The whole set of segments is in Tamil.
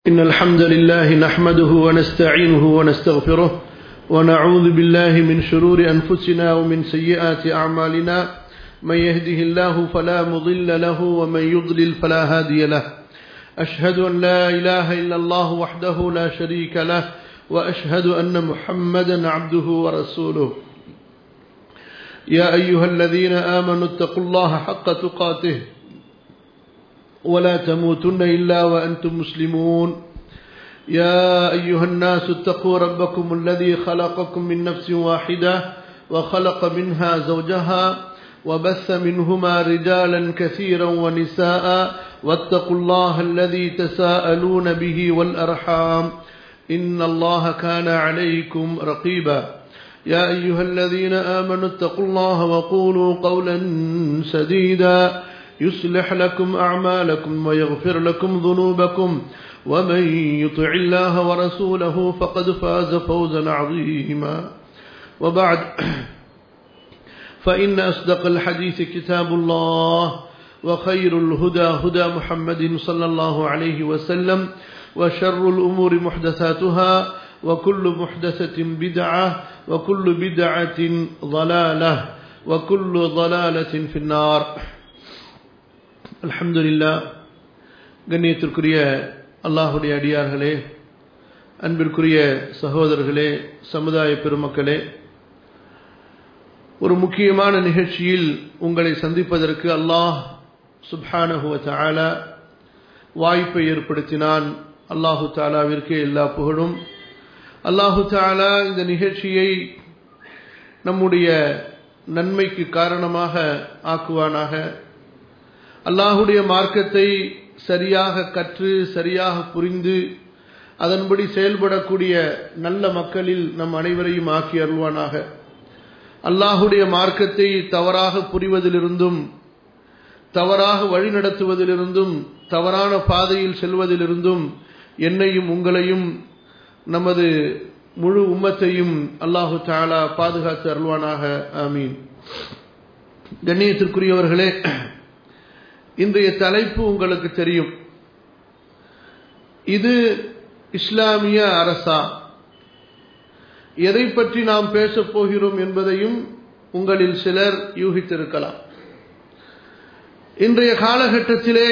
إن الحمد لله نحمده ونستعينه ونستغفره ونعوذ بالله من شرور أنفسنا ومن سيئات أعمالنا من يهده الله فلا مضل له ومن يضلل فلا هادي له أشهد أن لا إله إلا الله وحده لا شريك له وأشهد أن محمدا عبده ورسوله يا أيها الذين آمنوا اتقوا الله حق تقاته ولا تموتن إلا وأنتم مسلمون يا أيها الناس اتقوا ربكم الذي خلقكم من نفس واحدة وخلق منها زوجها وبث منهما رجالا كثيرا ونساء واتقوا الله الذي تساءلون به والأرحام إن الله كان عليكم رقيبا يا أيها الذين آمنوا اتقوا الله وقولوا قولا سديدا يصلح لكم أعمالكم ويغفر لكم ذنوبكم ومن يطع الله ورسوله فقد فاز فوزا عظيما وبعد فإن أصدق الحديث كتاب الله وخير الهدى هدى محمد صلى الله عليه وسلم وشر الأمور محدثاتها وكل محدثة بدعة وكل بدعة ضلالة وكل ضلالة في النار அல்ஹம்துலில்லா கண்ணியத்திற்குரிய அல்லாஹுடைய அடியார்களே அன்பிற்குரிய சகோதரர்களே சமுதாய பெருமக்களே ஒரு முக்கியமான நிகழ்ச்சியில் உங்களை சந்திப்பதற்கு அல்லாஹ் சுப்ஹானஹுவ தாலா வாய்ப்பை ஏற்படுத்தினான் அல்லாஹு தாலாவிற்கே எல்லா புகழும் அல்லாஹு தாலா இந்த நிகழ்ச்சியை நம்முடைய நன்மைக்கு காரணமாக ஆக்குவானாக அல்லாஹுடைய மார்க்கத்தை சரியாக கற்று சரியாக புரிந்து அதன்படி செயல்படக்கூடிய நல்ல மக்களில் நம் அனைவரையும் ஆக்கி அருள்வானாக அல்லாஹுடைய மார்க்கத்தை தவறாக புரிவதிலிருந்தும் தவறாக வழிநடத்துவதிலிருந்தும் தவறான பாதையில் செல்வதிலிருந்தும் என்னையும் உங்களையும் நமது முழு உம்மத்தையும் அல்லாஹு தாலா பாதுகாத்து அருள்வானாக ஆமீன் கண்ணியத்திற்குரியவர்களே இன்றைய தலைப்பு உங்களுக்கு தெரியும் இது இஸ்லாமிய அரசா எதை பற்றி நாம் பேசப் போகிறோம் என்பதையும் உங்களில் சிலர் யூகித்திருக்கலாம் இன்றைய காலகட்டத்திலே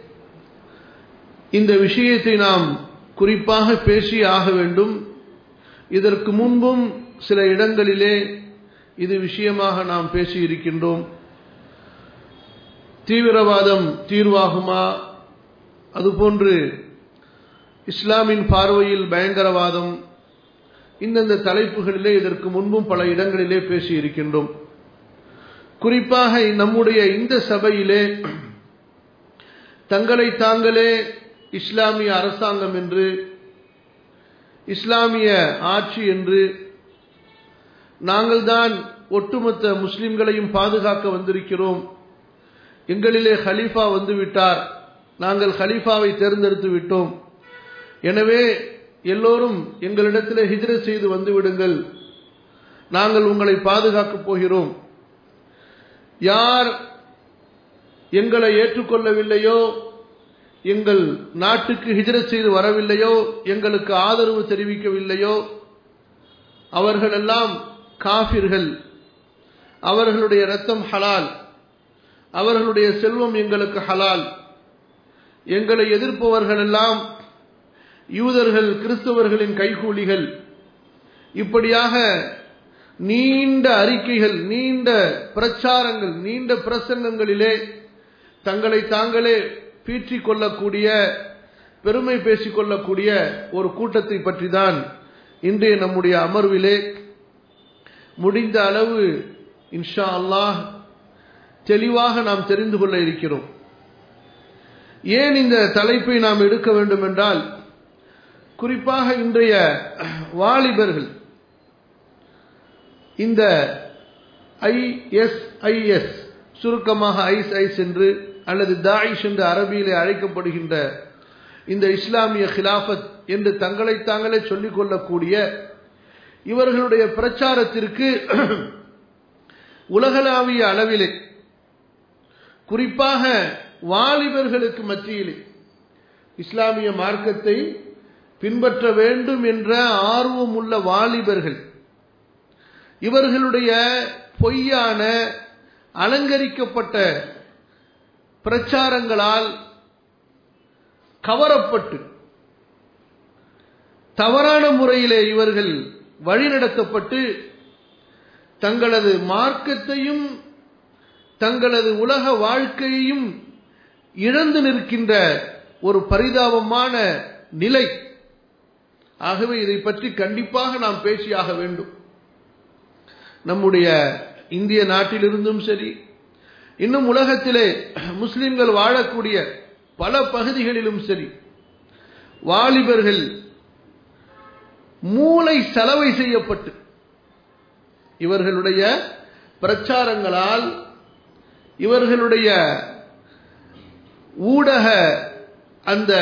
இந்த விஷயத்தை நாம் குறிப்பாக பேசி ஆக வேண்டும் இதற்கு முன்பும் சில இடங்களிலே இது விஷயமாக நாம் பேசியிருக்கின்றோம் தீவிரவாதம் தீர்வாகுமா அதுபோன்று இஸ்லாமின் பார்வையில் பயங்கரவாதம் இந்தந்த தலைப்புகளிலே இதற்கு முன்பும் பல இடங்களிலே பேசி இருக்கின்றோம் குறிப்பாக நம்முடைய இந்த சபையிலே தங்களை தாங்களே இஸ்லாமிய அரசாங்கம் என்று இஸ்லாமிய ஆட்சி என்று நாங்கள்தான் ஒட்டுமொத்த முஸ்லிம்களையும் பாதுகாக்க வந்திருக்கிறோம் எங்களிலே ஹலீஃபா வந்து விட்டார் நாங்கள் ஹலீஃபாவை தேர்ந்தெடுத்து விட்டோம் எனவே எல்லோரும் எங்களிடத்தில் ஹிஜ்ர செய்து வந்து விடுங்கள் நாங்கள் உங்களை பாதுகாக்கப் போகிறோம் யார் எங்களை ஏற்றுக்கொள்ளவில்லையோ எங்கள் நாட்டுக்கு ஹிஜ்ரத் செய்து வரவில்லையோ எங்களுக்கு ஆதரவு தெரிவிக்கவில்லையோ அவர்களெல்லாம் காபிர்கள் அவர்களுடைய ரத்தம் ஹலால் அவர்களுடைய செல்வம் எங்களுக்கு ஹலால் எங்களை எதிர்ப்பவர்கள் எல்லாம் யூதர்கள் கிறிஸ்தவர்களின் கைகூலிகள் இப்படியாக நீண்ட அறிக்கைகள் நீண்ட பிரச்சாரங்கள் நீண்ட பிரசங்கங்களிலே தங்களை தாங்களே பீற்றிக் கொள்ளக்கூடிய பெருமை பேசிக் கொள்ளக்கூடிய ஒரு கூட்டத்தை பற்றி தான் இன்றைய நம்முடைய அமர்விலே முடிந்த அளவு இன்ஷா அல்லாஹ் தெளிவாக நாம் தெரிந்து கொள்ள இருக்கிறோம் ஏன் இந்த தலைப்பை நாம் எடுக்க வேண்டும் என்றால் குறிப்பாக இன்றைய வாலிபர்கள் இந்த ஐஎஸ்ஐஎஸ் சுருக்கமாக ஐஸ் ஐஸ் என்று அல்லது தாயிஷ் என்று அரபியிலே அழைக்கப்படுகின்ற இந்த இஸ்லாமிய கிலாஃபத் என்று தங்களை தாங்களே சொல்லிக் கொள்ளக்கூடிய இவர்களுடைய பிரச்சாரத்திற்கு உலகளாவிய அளவிலே குறிப்பாக வாலிபர்களுக்கு மத்தியிலே இஸ்லாமிய மார்க்கத்தை பின்பற்ற வேண்டும் என்ற ஆர்வம் உள்ள வாலிபர்கள் இவர்களுடைய பொய்யான அலங்கரிக்கப்பட்ட பிரச்சாரங்களால் கவரப்பட்டு தவறான முறையிலே இவர்கள் வழிநடத்தப்பட்டு தங்களது மார்க்கத்தையும் தங்களது உலக வாழ்க்கையையும் இழந்து நிற்கின்ற ஒரு பரிதாபமான நிலை ஆகவே இதை பற்றி கண்டிப்பாக நாம் பேசியாக வேண்டும் நம்முடைய இந்திய நாட்டிலிருந்தும் சரி இன்னும் உலகத்திலே முஸ்லிம்கள் வாழக்கூடிய பல பகுதிகளிலும் சரி வாலிபர்கள் மூளை செலவை செய்யப்பட்டு இவர்களுடைய பிரச்சாரங்களால் இவர்களுடைய ஊடக அந்த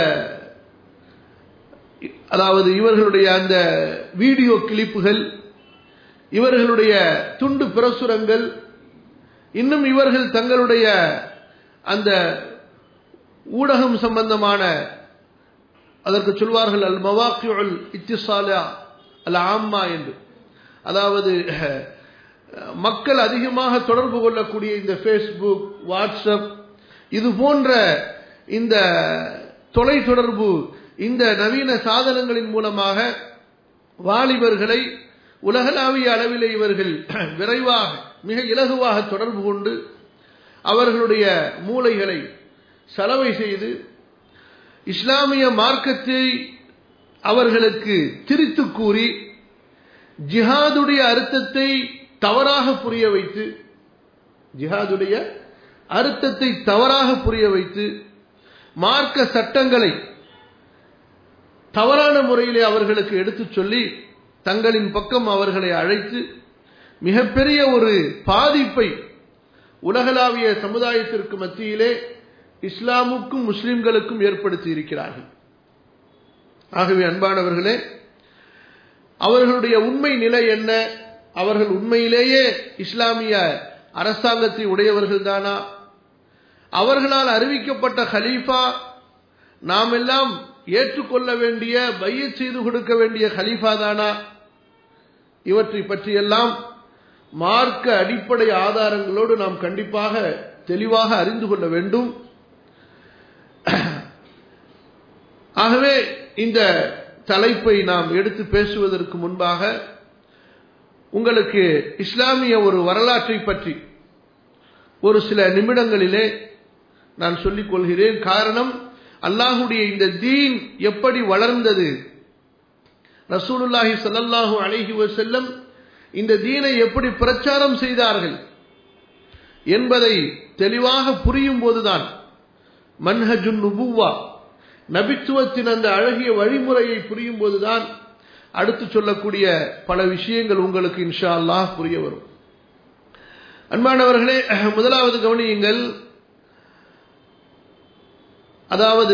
அதாவது இவர்களுடைய அந்த வீடியோ கிளிப்புகள் இவர்களுடைய துண்டு பிரசுரங்கள் இன்னும் இவர்கள் தங்களுடைய அந்த ஊடகம் சம்பந்தமான அதற்கு சொல்வார்கள் அல் மவாக்கியுல் இத்திசாலா அல் ஆம்மா என்று அதாவது மக்கள் அதிகமாக தொடர்பு கொள்ளக்கூடிய இந்த ஃபேஸ்புக் வாட்ஸ்அப் இது போன்ற இந்த தொலைத்தொடர்பு இந்த நவீன சாதனங்களின் மூலமாக வாலிபர்களை உலகளாவிய அளவில் இவர்கள் விரைவாக மிக இலகுவாக தொடர்பு கொண்டு அவர்களுடைய மூளைகளை செலவை செய்து இஸ்லாமிய மார்க்கத்தை அவர்களுக்கு திரித்து கூறி ஜிஹாதுடைய அர்த்தத்தை தவறாக புரிய வைத்து ஜிஹாதுடைய அர்த்தத்தை தவறாக புரிய வைத்து மார்க்க சட்டங்களை தவறான முறையிலே அவர்களுக்கு எடுத்துச் சொல்லி தங்களின் பக்கம் அவர்களை அழைத்து மிகப்பெரிய ஒரு பாதிப்பை உலகளாவிய சமுதாயத்திற்கு மத்தியிலே இஸ்லாமுக்கும் முஸ்லிம்களுக்கும் ஏற்படுத்தி இருக்கிறார்கள் ஆகவே அன்பானவர்களே அவர்களுடைய உண்மை நிலை என்ன அவர்கள் உண்மையிலேயே இஸ்லாமிய அரசாங்கத்தை உடையவர்கள் தானா அவர்களால் அறிவிக்கப்பட்ட ஹலீஃபா நாம் எல்லாம் ஏற்றுக்கொள்ள வேண்டிய பைய செய்து கொடுக்க வேண்டிய ஹலீஃபா தானா இவற்றை பற்றியெல்லாம் மார்க்க அடிப்படை ஆதாரங்களோடு நாம் கண்டிப்பாக தெளிவாக அறிந்து கொள்ள வேண்டும் ஆகவே இந்த தலைப்பை நாம் எடுத்து பேசுவதற்கு முன்பாக உங்களுக்கு இஸ்லாமிய ஒரு வரலாற்றை பற்றி ஒரு சில நிமிடங்களிலே நான் சொல்லிக் கொள்கிறேன் காரணம் அல்லாஹுடைய இந்த தீன் எப்படி வளர்ந்தது ரசூலுல்லாஹி சல்லல்லாஹு அலைஹி வஸல்லம் இந்த தீனை எப்படி பிரச்சாரம் செய்தார்கள் என்பதை தெளிவாக புரியும் போதுதான் மன்ஹஜுன் நுபுவா நபித்துவத்தின் அந்த அழகிய வழிமுறையை புரியும் போதுதான் அடுத்து சொல்லக்கூடிய பல விஷயங்கள் உங்களுக்கு இன்ஷா அல்லாஹ் புரிய வரும் அன்பானவர்களே முதலாவது கவனியுங்கள் அதாவது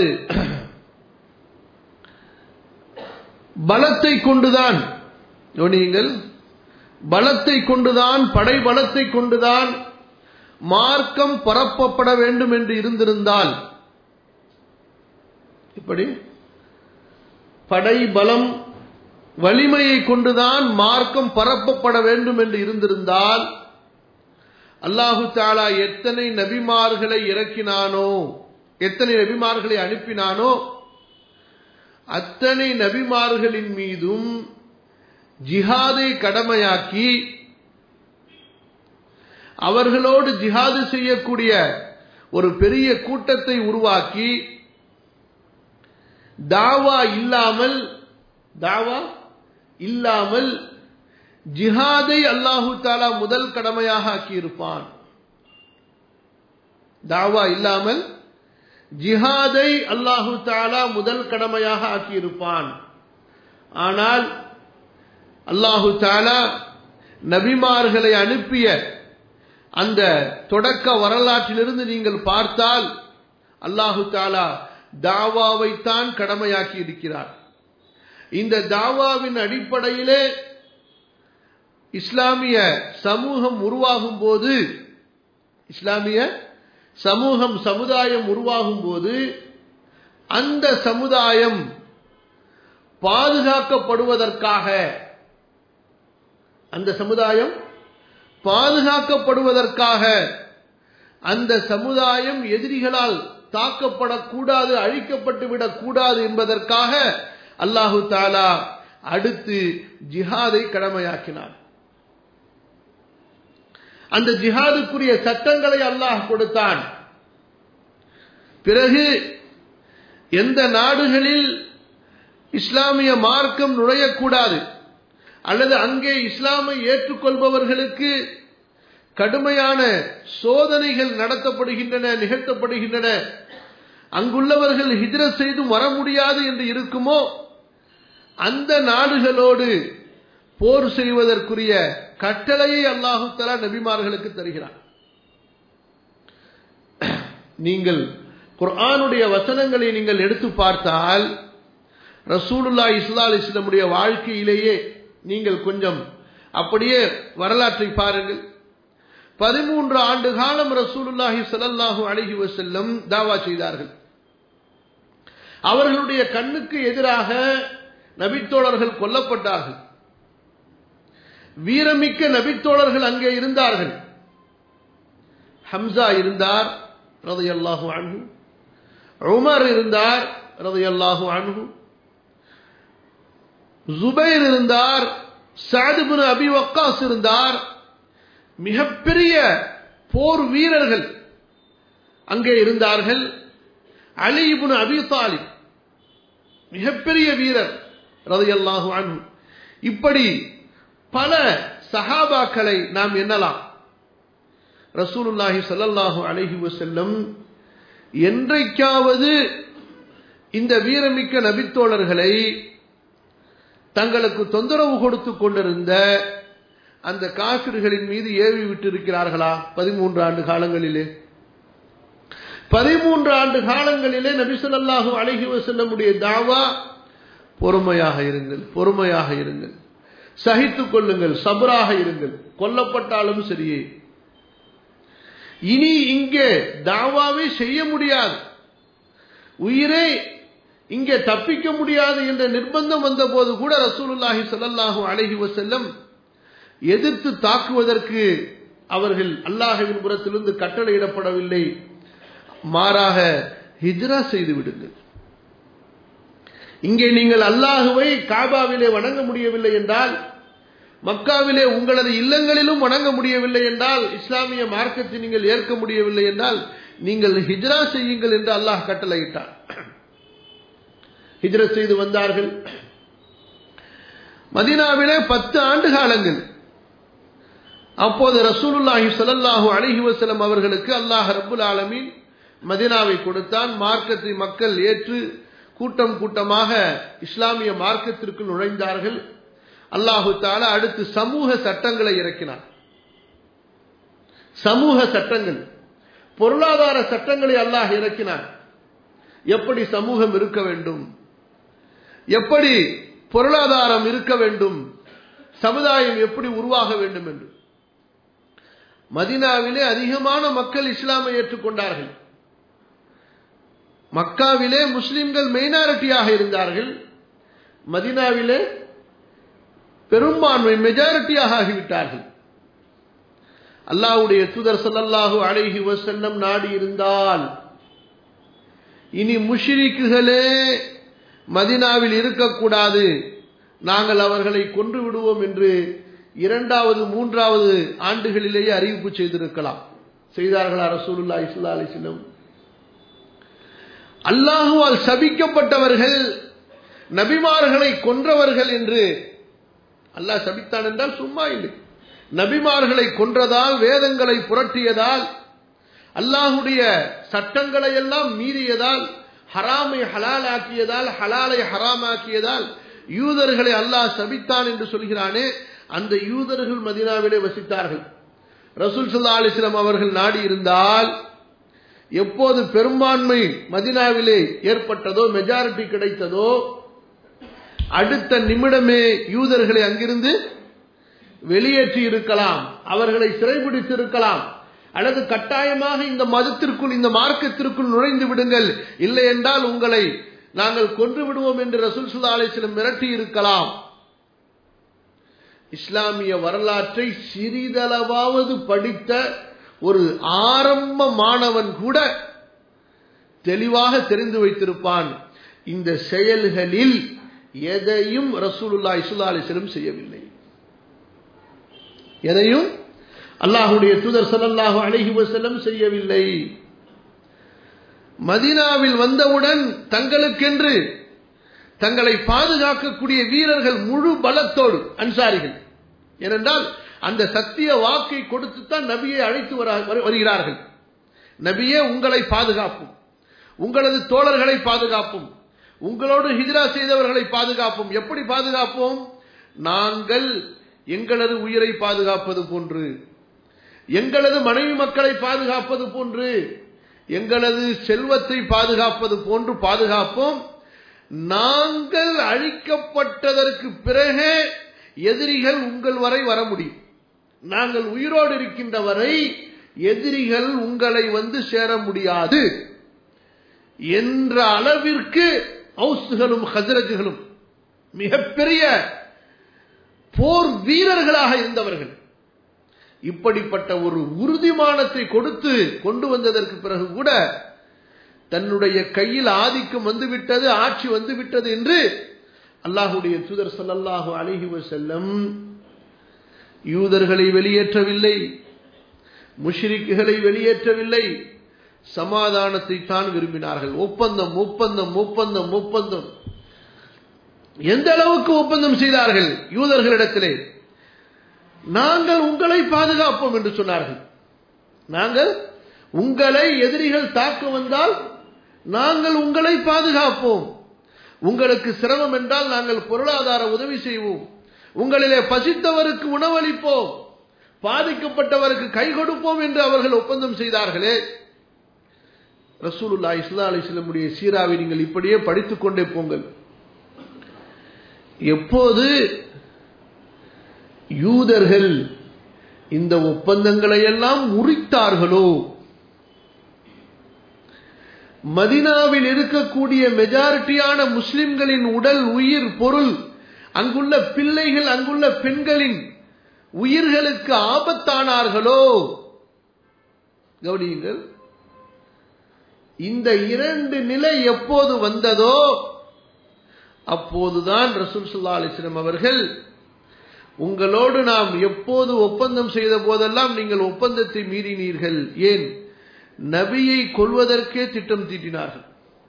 பலத்தை கொண்டுதான் கவனியுங்கள் பலத்தை கொண்டுதான் படை பலத்தை கொண்டுதான் மார்க்கம் பரப்பப்பட வேண்டும் என்று இருந்திருந்தால் இப்படி படை பலம் வலிமையை கொண்டுதான் மார்க்கம் பரப்பப்பட வேண்டும் என்று இருந்திருந்தால் அல்லாஹு தாலா எத்தனை நபிமார்களை இறக்கினானோ எத்தனை நபிமார்களை அனுப்பினானோ அத்தனை நபிமார்களின் மீதும் ஜிஹாதை கடமையாக்கி அவர்களோடு ஜிஹாது செய்யக்கூடிய ஒரு பெரிய கூட்டத்தை உருவாக்கி தாவா இல்லாமல் தாவா இல்லாமல் ஜிஹாதை அல்லாஹு தாலா முதல் கடமையாக ஆக்கியிருப்பான் தாவா இல்லாமல் ஜிஹாதை அல்லாஹு தாலா முதல் கடமையாக ஆக்கியிருப்பான் ஆனால் அல்லாஹு தாலா நபிமார்களை அனுப்பிய அந்த தொடக்க வரலாற்றிலிருந்து நீங்கள் பார்த்தால் அல்லாஹு தாலா தாவாவைத்தான் கடமையாக்கி இருக்கிறார் இந்த தாவாவின் அடிப்படையிலே இஸ்லாமிய சமூகம் உருவாகும் போது இஸ்லாமிய சமூகம் சமுதாயம் உருவாகும் போது அந்த சமுதாயம் பாதுகாக்கப்படுவதற்காக அந்த சமுதாயம் பாதுகாக்கப்படுவதற்காக அந்த சமுதாயம் எதிரிகளால் தாக்கப்படக்கூடாது அழிக்கப்பட்டு விடக்கூடாது என்பதற்காக அல்லாஹு தாலா அடுத்து ஜிஹாதை கடமையாக்கினார் அந்த ஜிஹாதுக்குரிய சட்டங்களை அல்லாஹ் கொடுத்தான் பிறகு எந்த நாடுகளில் இஸ்லாமிய மார்க்கம் நுழையக்கூடாது அல்லது அங்கே இஸ்லாமை ஏற்றுக்கொள்பவர்களுக்கு கடுமையான சோதனைகள் நடத்தப்படுகின்றன நிகழ்த்தப்படுகின்றன அங்குள்ளவர்கள் ஹிஜ்ரத் செய்தும் வர முடியாது என்று இருக்குமோ அந்த நாடுகளோடு போர் செய்வதற்குரிய கட்டளையை அல்லாஹு தலா நபிமார்களுக்கு தருகிறார் நீங்கள் குர்ஆனுடைய வசனங்களை நீங்கள் எடுத்து பார்த்தால் ரசூலுல்லா இஸ்லா அலிஸ்லமுடைய வாழ்க்கையிலேயே நீங்கள் கொஞ்சம் அப்படியே வரலாற்றை பாருங்கள் பதிமூன்று ஆண்டு காலம் ரசூலுல்லாஹி ஸல்லல்லாஹு அலைஹி வஸல்லம் தாவா செய்தார்கள் அவர்களுடைய கண்ணுக்கு எதிராக நபித்தோழர்கள் கொல்லப்பட்டார்கள் வீரமிக்க நபித்தோழர்கள் அங்கே இருந்தார்கள் ஹம்சா இருந்தார் ரதையல்லாஹு அன்ஹு உமர் இருந்தார் ரதையல்லாஹு அன்ஹு ஜுபைர் இருந்தார் சாதுபின் அபி வக்காஸ் இருந்தார் மிகப்பெரிய போர் வீரர்கள் அங்கே இருந்தார்கள் அலிபுன் அபி தாலிப் மிகப்பெரிய வீரர் ரதையல்லாஹு அன்ஹு இப்படி பல சஹாபாக்களை நாம் எண்ணலாம் ரசூலுல்லாஹி ஸல்லல்லாஹு அலைஹி வஸல்லம் என்றைக்காவது இந்த வீரமிக்க நபித்தோழர்களை தங்களுக்கு தொந்தரவு கொடுத்து கொண்டிருந்த அந்த காசிர்களின் மீது ஏவி விட்டிருக்கிறார்களா பதிமூன்று ஆண்டு காலங்களிலே பதிமூன்று ஆண்டு காலங்களிலே நபிசல்லாஹு அழகி வசல்லமுடைய தாவா பொறுமையாக இருங்கள் பொறுமையாக இருங்கள் சகித்துக் கொள்ளுங்கள் சபராக இருங்கள் கொல்லப்பட்டாலும் சரியே இனி இங்கே தாவாவே செய்ய முடியாது உயிரே இங்கே தப்பிக்க முடியாது என்ற நிர்பந்தம் வந்த போது கூட ரசூலுல்லாஹி ஸல்லல்லாஹு அலைஹி வஸல்லம் எதிர்த்து தாக்குவதற்கு அவர்கள் அல்லாஹ்வின் புறத்திலிருந்து கட்டளையிடப்படவில்லை மாறாக ஹிஜ்ரா செய்து விடுங்கள் இங்கே நீங்கள் அல்லாஹுவை காபாவிலே வணங்க முடியவில்லை என்றால் மக்காவிலே உங்களது இல்லங்களிலும் வணங்க முடியவில்லை என்றால் இஸ்லாமிய மார்க்கத்தை நீங்கள் ஏற்க முடியவில்லை என்றால் நீங்கள் ஹிஜ்ரா செய்யுங்கள் என்று அல்லாஹ் கட்டளையிட்டார் ஹிஜ்ரத் செய்து வந்தார்கள் மதினாவிலே பத்து ஆண்டு காலங்கள் அப்போது ரசூலுல்லாஹி ஸல்லல்லாஹு அலைஹி வஸல்லம் அவர்களுக்கு அல்லாஹ் ரப்புல் ஆலமீன் மதினாவை கொடுத்தான் மார்க்கத்தை மக்கள் ஏற்று கூட்டம் கூட்டமாக இஸ்லாமிய மார்க்கத்திற்கு நுழைந்தார்கள் அல்லாஹு தாலா அடுத்து சமூக சட்டங்களை இறக்கினார் சமூக சட்டங்கள் பொருளாதார சட்டங்களை அல்லாஹ் இறக்கினார் எப்படி சமூகம் இருக்க வேண்டும் எப்படி பொருளாதாரம் இருக்க வேண்டும் சமுதாயம் எப்படி உருவாக வேண்டும் என்று மதினாவிலே அதிகமான மக்கள் இஸ்லாமை ஏற்றுக்கொண்டார்கள் மக்காவிலே முஸ்லிம்கள் மெயினாரிட்டியாக இருந்தார்கள் மதினாவிலே பெரும்பான்மை மெஜாரிட்டியாக ஆகிவிட்டார்கள் அல்லாஹ்வுடைய தூதர் ஸல்லல்லாஹு அலைஹி வஸல்லம் நாடி இருந்தால் இனி முஷ்ரிக்குகளே மதினாவில் இருக்கக்கூடாது நாங்கள் அவர்களை கொன்று விடுவோம் என்று இரண்டாவது மூன்றாவது ஆண்டுகளிலேயே அறிவிப்பு செய்திருக்கலாம் செய்தார்களா ரசூலுல்லா இஸ்லா அலிஸ்லம் அல்லாஹுவால் சபிக்கப்பட்டவர்கள் நபிமார்களை கொன்றவர்கள் என்று அல்லாஹ் சபித்தான் என்றால் சும்மா இல்லை நபிமார்களை கொன்றதால் வேதங்களை புரட்டியதால் அல்லாஹுடைய சட்டங்களை எல்லாம் மீறியதால் ஹராமை ஹலாலாக்கியதால் ஹலாலை ஹராமாக்கியதால் யூதர்களை அல்லாஹ் சபித்தான் என்று சொல்கிறானே அந்த யூதர்கள் மதினாவிலே வசித்தார்கள் ரசூல் சல்லா அலிஸ்லாம் அவர்கள் நாடி இருந்தால் எப்போது பெரும்பான்மை மதினாவிலே ஏற்பட்டதோ மெஜாரிட்டி கிடைத்ததோ அடுத்த நிமிடமே யூதர்களை அங்கிருந்து வெளியேற்றி இருக்கலாம் அவர்களை சிறைபிடித்து இருக்கலாம் அல்லது கட்டாயமாக இந்த மதத்திற்குள் இந்த மார்க்கத்திற்குள் நுழைந்து விடுங்கள் இல்லை என்றால் உங்களை நாங்கள் கொன்று விடுவோம் என்று ரசூல் சுல்லா அலிஸ்லம் மிரட்டி இருக்கலாம் இஸ்லாமிய வரலாற்றை சிறிதளவாவது படித்த ஒரு ஆரம்ப மாணவன் கூட தெளிவாக தெரிந்து வைத்திருப்பான் இந்த செயல்களில் எதையும் ரசூலுல்லா இசுல்லா அலிஸ்லம் செய்யவில்லை எதையும் அல்லாஹுடைய தூதர் சல்லாஹு அழகி வசலம் செய்யவில்லை மதினாவில் வந்தவுடன் தங்களுக்கென்று தங்களை பாதுகாக்கக்கூடிய வீரர்கள் முழு பலத்தோடு அன்சாரிகள் ஏனென்றால் அந்த சத்திய வாக்கை கொடுத்துத்தான் நபியை அழைத்து வருகிறார்கள் நபியே உங்களை பாதுகாப்பும் உங்களது தோழர்களை பாதுகாப்பும் உங்களோடு ஹிஜ்ரா செய்தவர்களை பாதுகாப்போம் எப்படி பாதுகாப்போம் நாங்கள் எங்களது உயிரை பாதுகாப்பது போன்று எங்களது மனைவி மக்களை பாதுகாப்பது போன்று எங்களது செல்வத்தை பாதுகாப்பது போன்று பாதுகாப்போம் நாங்கள் அழிக்கப்பட்டதற்கு பிறகு எதிரிகள் உங்கள் வரை வர முடியும் நாங்கள் உயிரோடு இருக்கின்ற வரை எதிரிகள் உங்களை வந்து சேர முடியாது என்ற அளவிற்கு ஹவுஸ்களும் ஹசரஜுகளும் மிகப்பெரிய போர் வீரர்களாக இருந்தவர்கள் இப்படிப்பட்ட ஒரு உறுதிமானத்தை கொடுத்து கொண்டு வந்ததற்கு பிறகு கூட தன்னுடைய கையில் ஆதிக்கம் வந்துவிட்டது ஆட்சி வந்துவிட்டது என்று அல்லாஹுடைய தூதர் சல்லல்லாஹு அலிஹி செல்லம் யூதர்களை வெளியேற்றவில்லை முஷ்ரிக்குகளை வெளியேற்றவில்லை சமாதானத்தை தான் விரும்பினார்கள் ஒப்பந்தம் ஒப்பந்தம் ஒப்பந்தம் ஒப்பந்தம் எந்த அளவுக்கு ஒப்பந்தம் செய்தார்கள் யூதர்களிடத்திலே நாங்கள் உங்களை பாதுகாப்போம் என்று சொன்னார்கள் நாங்கள் உங்களை எதிரிகள் தாக்க வந்தால் நாங்கள் உங்களை பாதுகாப்போம் உங்களுக்கு சிரமம் என்றால் நாங்கள் பொருளாதார உதவி செய்வோம் உங்களிலே பசித்தவருக்கு உணவளிப்போம் பாதிக்கப்பட்டவருக்கு கை கொடுப்போம் என்று அவர்கள் ஒப்பந்தம் செய்தார்களே ரசூலுல்லா இஸ்லா அலிஸ்லமுடைய சீராவை நீங்கள் இப்படியே படித்துக் கொண்டே போங்கள் எப்போது யூதர்கள் இந்த ஒப்பந்தங்களை எல்லாம் முறித்தார்களோ மதினாவில் இருக்கக்கூடிய மெஜாரிட்டியான முஸ்லிம்களின் உடல் உயிர் பொருள் அங்குள்ள பிள்ளைகள் அங்குள்ள பெண்களின் உயிர்களுக்கு ஆபத்தானார்களோ கவனியுங்கள் இந்த இரண்டு நிலை எப்போது வந்ததோ அப்போதுதான் ரசூல் சுல்லா அலிஸ்லம் அவர்கள் உங்களோடு நாம் எப்போது ஒப்பந்தம் செய்த போதெல்லாம் நீங்கள் ஒப்பந்தத்தை மீறினீர்கள் ஏன் நபியை கொள்வதற்கே திட்டம் தீட்டினார்கள்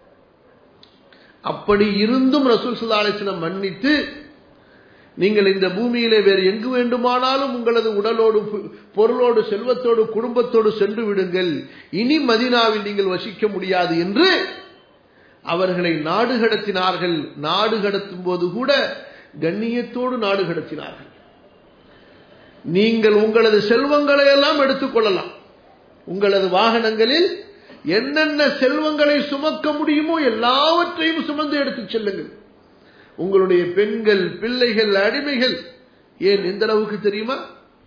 அப்படி இருந்தும் ரசூல் சுல்லா அலிஸ்லம் மன்னித்து நீங்கள் இந்த பூமியிலே வேறு எங்கு வேண்டுமானாலும் உங்களது உடலோடு பொருளோடு செல்வத்தோடு குடும்பத்தோடு சென்று விடுங்கள் இனி மதினாவில் நீங்கள் வசிக்க முடியாது என்று அவர்களை நாடு கடத்தினார்கள் நாடு கடத்தும் போது கூட கண்ணியத்தோடு நாடு கடத்தினார்கள் நீங்கள் உங்களது செல்வங்களை எல்லாம் எடுத்துக்கொள்ளலாம் உங்களது வாகனங்களில் என்னென்ன செல்வங்களை சுமக்க முடியுமோ எல்லாவற்றையும் சுமந்து எடுத்துச் செல்லுங்கள் உங்களுடைய பெண்கள் பிள்ளைகள் அடிமைகள் ஏன் எந்த அளவுக்கு தெரியுமா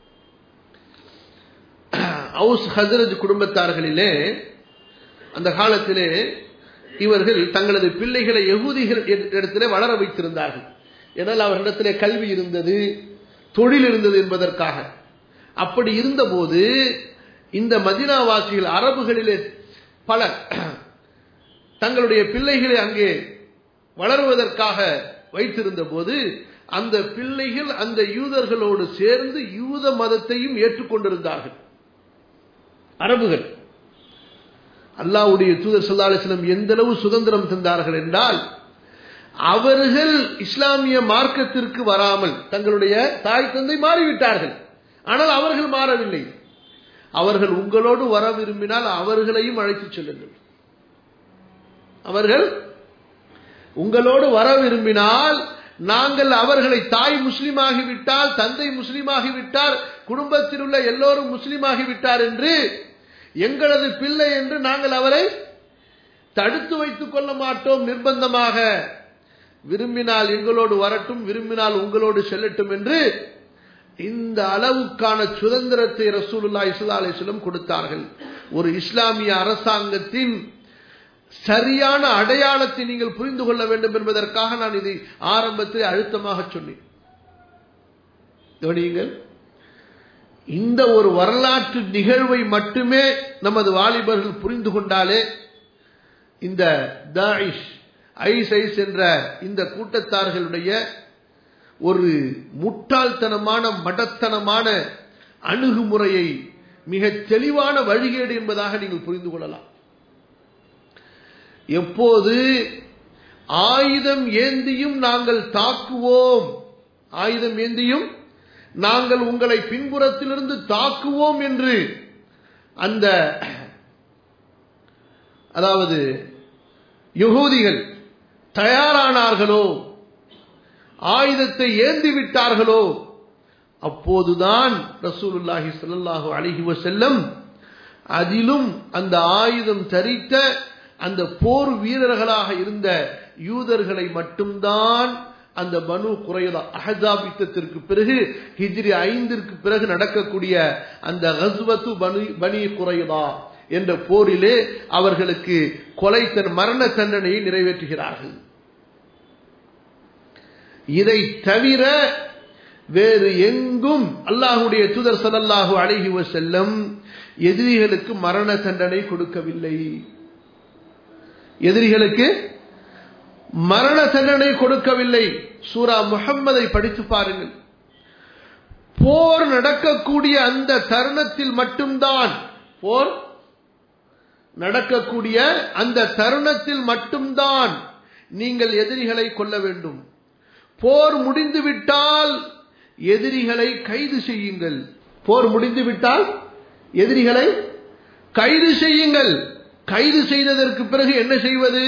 அவுஸ் ஹசரத் குடும்பத்தார்களிலே அந்த காலத்திலே இவர்கள் தங்களது பிள்ளைகளை எகுதிகள் இடத்திலே வளர வைத்திருந்தார்கள் ஏனால் அவர்களிடத்திலே கல்வி இருந்தது தொழில் இருந்தது என்பதற்காக அப்படி இருந்தபோது இந்த மதினாவாசிகள் அரபுகளிலே பலர் தங்களுடைய பிள்ளைகளை அங்கே வளருவதற்காக வைத்திருந்த போது அந்த பிள்ளைகள் அந்த யூதர்களோடு சேர்ந்து யூத மதத்தையும் ஏற்றுக்கொண்டிருந்தார்கள் அரபுகள் அல்லாவுடைய தூதர் சல்லாஹிஸ்லம் எந்த அளவு சுதந்திரம் தந்தார்கள் என்றால் அவர்கள் இஸ்லாமிய மார்க்கத்திற்கு வராமல் தங்களுடைய தாய் தந்தை மாறிவிட்டார்கள் ஆனால் அவர்கள் மாறவில்லை அவர்கள் உங்களோடு வர விரும்பினால் அவர்களையும் அழைத்துச் செல்லுங்கள் அவர்கள் உங்களோடு வர விரும்பினால் நாங்கள் அவர்களை தாய் முஸ்லீமாகிவிட்டால் தந்தை முஸ்லீமாகிவிட்டார் குடும்பத்தில் உள்ள எல்லோரும் முஸ்லீமாகிவிட்டார் என்று எங்களது பிள்ளை என்று நாங்கள் அவரை தடுத்து வைத்துக் கொள்ள மாட்டோம் நிர்பந்தமாக விரும்பினால் எங்களோடு வரட்டும் விரும்பினால் உங்களோடு செல்லட்டும் என்று இந்த அளவுக்கான சுதந்திரத்தை ரசூலுல்லா இஸ்லா அலிஸ்லம் கொடுத்தார்கள் ஒரு இஸ்லாமிய அரசாங்கத்தின் சரியான அடையாளத்தை நீங்கள் புரிந்து கொள்ள வேண்டும் என்பதற்காக நான் இதை ஆரம்பத்தில் அழுத்தமாக சொன்னேன் கவனியுங்கள் இந்த ஒரு வரலாற்று நிகழ்வை மட்டுமே நமது வாலிபர்கள் புரிந்து கொண்டாலே இந்த தாயிஷ் ஐஸ் ஐஸ் என்ற இந்த கூட்டத்தார்களுடைய ஒரு முட்டாள்தனமான மடத்தனமான அணுகுமுறையை மிக தெளிவான வழிகேடு என்பதாக நீங்கள் புரிந்து கொள்ளலாம் எப்போது ஆயுதம் ஏந்தியும் நாங்கள் தாக்குவோம் ஆயுதம் ஏந்தியும் நாங்கள் உங்களை பின்புறத்திலிருந்து தாக்குவோம் என்று அந்த அதாவது யுகூதிகள் தயாரானார்களோ ஆயுதத்தை ஏந்தி விட்டார்களோ அப்போதுதான் ரசூலுல்லாஹி ஸல்லல்லாஹு அலைஹி வஸல்லம் அதிலும் அந்த ஆயுதம் தரித்த அந்த போர் வீரர்களாக இருந்த யூதர்களை மட்டும்தான் அந்த பனு குறையதா அஹசாப் யுத்தத்திற்கு பிறகு ஹிஜ்ரி ஐந்திற்கு பிறகு நடக்கக்கூடிய அந்த ஹஸ்வத்து பனு பனி குறையதா என்ற போரிலே அவர்களுக்கு கொலை தன் மரண தண்டனையை நிறைவேற்றுகிறார்கள் இதை தவிர வேறு எங்கும் அல்லாஹுடைய தூதர் சல்லல்லாஹு அழகி செல்லம் எதிரிகளுக்கு மரண தண்டனை கொடுக்கவில்லை எதிரிகளுக்கு மரண தண்டனை கொடுக்கவில்லை சூரா முகம்மதை படித்து பாருங்கள் போர் நடக்கக்கூடிய அந்த தருணத்தில் மட்டும்தான் போர் நடக்கக்கூடிய அந்த தருணத்தில் மட்டும்தான் நீங்கள் எதிரிகளை கொல்ல வேண்டும் போர் முடிந்துவிட்டால் எதிரிகளை கைது செய்யுங்கள் போர் முடிந்துவிட்டால் எதிரிகளை கைது செய்யுங்கள் கைது செய்ததற்கு பிறகு என்ன செய்வது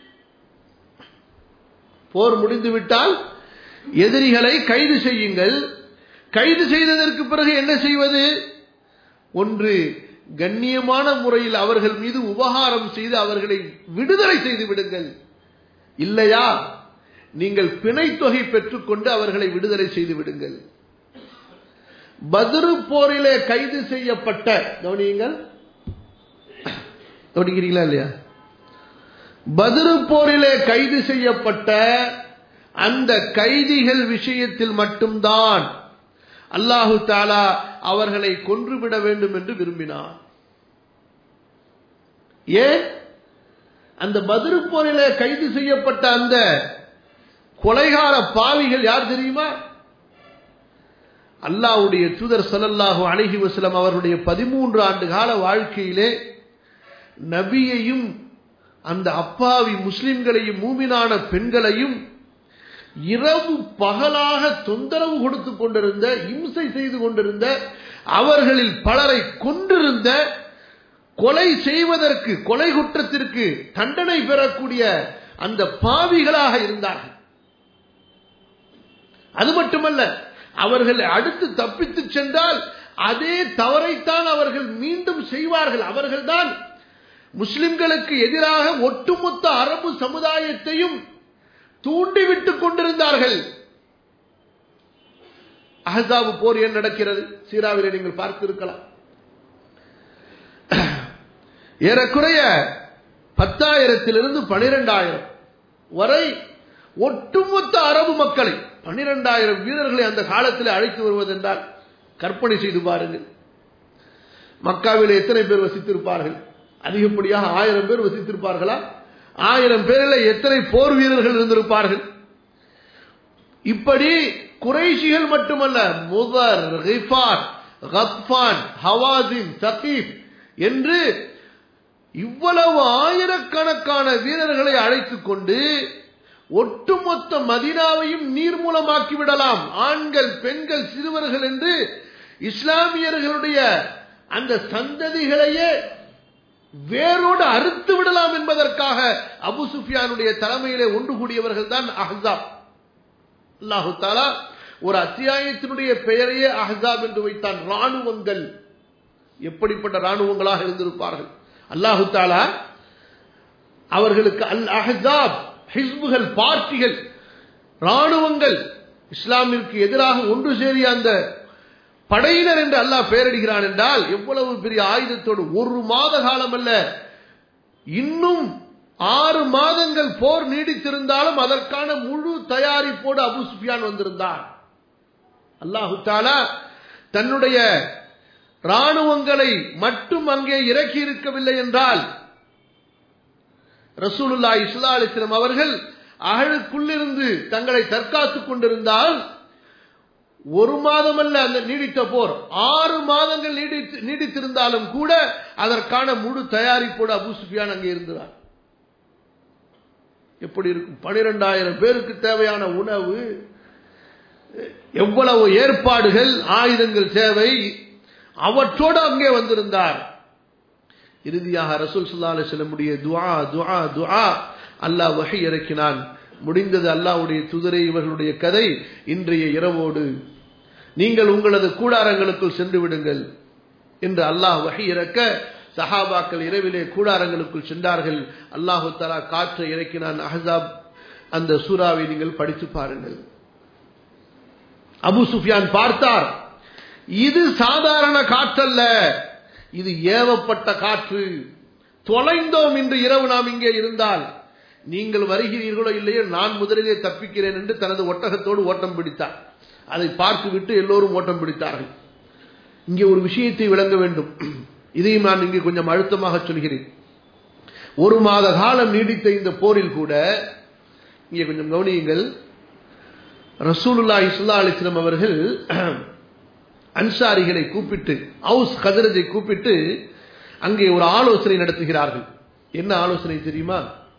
போர் முடிந்துவிட்டால் எதிரிகளை கைது செய்யுங்கள் கைது செய்ததற்கு பிறகு என்ன செய்வது ஒன்று கண்ணியமான முறையில் அவர்கள் மீது உபகாரம் செய்து அவர்களை விடுதலை செய்து விடுங்கள் இல்லையா நீங்கள் பிணை தொகை பெற்றுக்கொண்டு அவர்களை விடுதலை செய்து விடுங்கள் பதிரு போரிலே கைது செய்யப்பட்ட கவனியுங்கள் கவனிக்கிறீங்களா இல்லையா பதிரு போரிலே கைது செய்யப்பட்ட அந்த கைதிகள் விஷயத்தில் மட்டும்தான் அல்லாஹு தாலா அவர்களை கொன்றுவிட வேண்டும் என்று விரும்பினார் ஏன் அந்த பதிரு போரிலே கைது செய்யப்பட்ட அந்த கொலைகார பாவிகள் யார் தெரியுமா அல்லாவுடைய தூதர் சல்லல்லாஹு அழகி வசலம் அவருடைய பதிமூன்று ஆண்டு கால வாழ்க்கையிலே நபியையும் அந்த அப்பாவி முஸ்லிம்களையும் மூமினான பெண்களையும் இரவு பகலாக தொந்தரவு கொடுத்து கொண்டிருந்த இம்சை செய்து கொண்டிருந்த அவர்களில் பலரை கொண்டிருந்த கொலை செய்வதற்கு கொலை குற்றத்திற்கு தண்டனை பெறக்கூடிய அந்த பாவிகளாக இருந்தார்கள் அது மட்டுமல்ல அவர்கள் அடுத்து தப்பித்து சென்றால் அதே தவறைத்தான் அவர்கள் மீண்டும் செய்வார்கள் அவர்கள்தான் முஸ்லிம்களுக்கு எதிராக ஒட்டுமொத்த அரபு சமுதாயத்தையும் தூண்டிவிட்டுக் கொண்டிருந்தார்கள் அஹசாபு போர் ஏன் நடக்கிறது சீராவிலே நீங்கள் பார்த்திருக்கலாம் ஏறக்குறைய பத்தாயிரத்திலிருந்து பனிரெண்டாயிரம் வரை ஒட்டுமொத்த அரபு மக்களை பன்னிரெண்டாயிரம் வீரர்களை அந்த காலத்தில் அழைத்து வருவதென்றால் கற்பனை செய்து பாருங்கள் மக்காவில் எத்தனை பேர் வசித்திருப்பார்கள் அதிகப்படியாக ஆயிரம் பேர் வசித்திருப்பார்களா ஆயிரம் பேரில் எத்தனை போர் வீரர்கள் இருந்திருப்பார்கள் இப்படி குறைஷிகள் மட்டுமல்ல முதர் ரிஃபார் கத்பான் ஹவாசின் சகீப் என்று இவ்வளவு ஆயிரக்கணக்கான வீரர்களை அழைத்துக் கொண்டு ஒட்டுமொத்த மதினாவையும் நீர்மூலமாக்கி விடலாம் ஆண்கள் பெண்கள் சிறுவர்கள் என்று இஸ்லாமியர்களுடைய அந்த சந்ததிகளையே வேரோடு அறுத்து விடலாம் என்பதற்காக அபு சுஃபியானுடைய தலைமையிலே ஒன்று கூடியவர்கள் தான் அஹாப் அல்லாஹு தாலா ஒரு அத்தியாயத்தினுடைய பெயரையே அஹாப் என்று வைத்தான் ராணுவங்கள் எப்படிப்பட்ட ராணுவங்களாக இருந்திருப்பார்கள் அல்லாஹு தாலா அவர்களுக்கு அல் அஹாப் ஹிஸ்புகள் பார்ட்டிகள் ராணுவங்கள் இஸ்லாமிற்கு எதிராக ஒன்று சேரிய அந்த படையினர் என்று அல்லாஹ் பெயரிடுகிறான் என்றால் எவ்வளவு பெரிய ஆயுதத்தோடு ஒரு மாத காலம் அல்ல இன்னும் ஆறு மாதங்கள் போர் நீடித்திருந்தாலும் அதற்கான முழு தயாரிப்போடு அபு சுஃபியான் வந்திருந்தார் அல்லாஹு தாலா தன்னுடைய ராணுவங்களை மட்டும் அங்கே இறக்கி இருக்கவில்லை என்றால் ரசூலுல்லா இஸ்லா அலிஸ்லம் அவர்கள் அகழுக்குள்ளிருந்து தங்களை தற்காத்துக் கொண்டிருந்தால் ஒரு மாதம் அல்ல அந்த நீடித்த போர் ஆறு மாதங்கள் நீடித்து நீடித்திருந்தாலும் கூட அதற்கான முழு தயாரிப்போடு அபு சுஃபியான் அங்கே இருந்தார் எப்படி இருக்கும் பனிரெண்டாயிரம் பேருக்கு தேவையான உணவு எவ்வளவு ஏற்பாடுகள் ஆயுதங்கள் தேவை அவற்றோடு அங்கே வந்திருந்தார் இறுதியாக ரசூல் சுல்லா செல்லமுடைய துஆ துஆ துஆ அல்லாஹ் வகை இறக்கினான் முடிந்தது அல்லாஹ்வுடைய துதிரை இவர்களுடைய கதை இன்றைய இரவோடு நீங்கள் உங்களது கூடாரங்களுக்குள் சென்று விடுங்கள் என்று அல்லாஹ் வகை இறக்க சஹாபாக்கள் இரவிலே கூடாரங்களுக்குள் சென்றார்கள் அல்லாஹு தலா காற்றை இறக்கினான் அஹசாப் அந்த சூறாவை நீங்கள் படித்து பாருங்கள் அபு சுஃபியான் பார்த்தார் இது சாதாரண காற்றல்ல இது ஏவப்பட்ட காற்று தொலைந்தோம் இன்று இரவு நாம் இங்கே இருந்தால் நீங்கள் வருகிறீர்களோ இல்லையோ நான் முதலிலே தப்பிக்கிறேன் என்று தனது ஒட்டகத்தோடு ஓட்டம் பிடித்தார் அதை பார்த்துவிட்டு எல்லோரும் ஓட்டம் பிடித்தார்கள் இங்கே ஒரு விஷயத்தை விளங்க வேண்டும் இதையும் நான் இங்கே கொஞ்சம் அழுத்தமாக சொல்கிறேன் ஒரு மாத காலம் நீடித்த இந்த போரில் கூட இங்கே கொஞ்சம் கவனியுங்கள் ரசூலுல்லா இஸ்லா அலிஸ்லம் அவர்கள் அன்சாரிகளை கூப்பிட்டு ஹவுஸ் கதிரஜை கூப்பிட்டு அங்கே ஒரு ஆலோசனை நடத்துகிறார்கள் என்ன ஆலோசனை தெரியுமா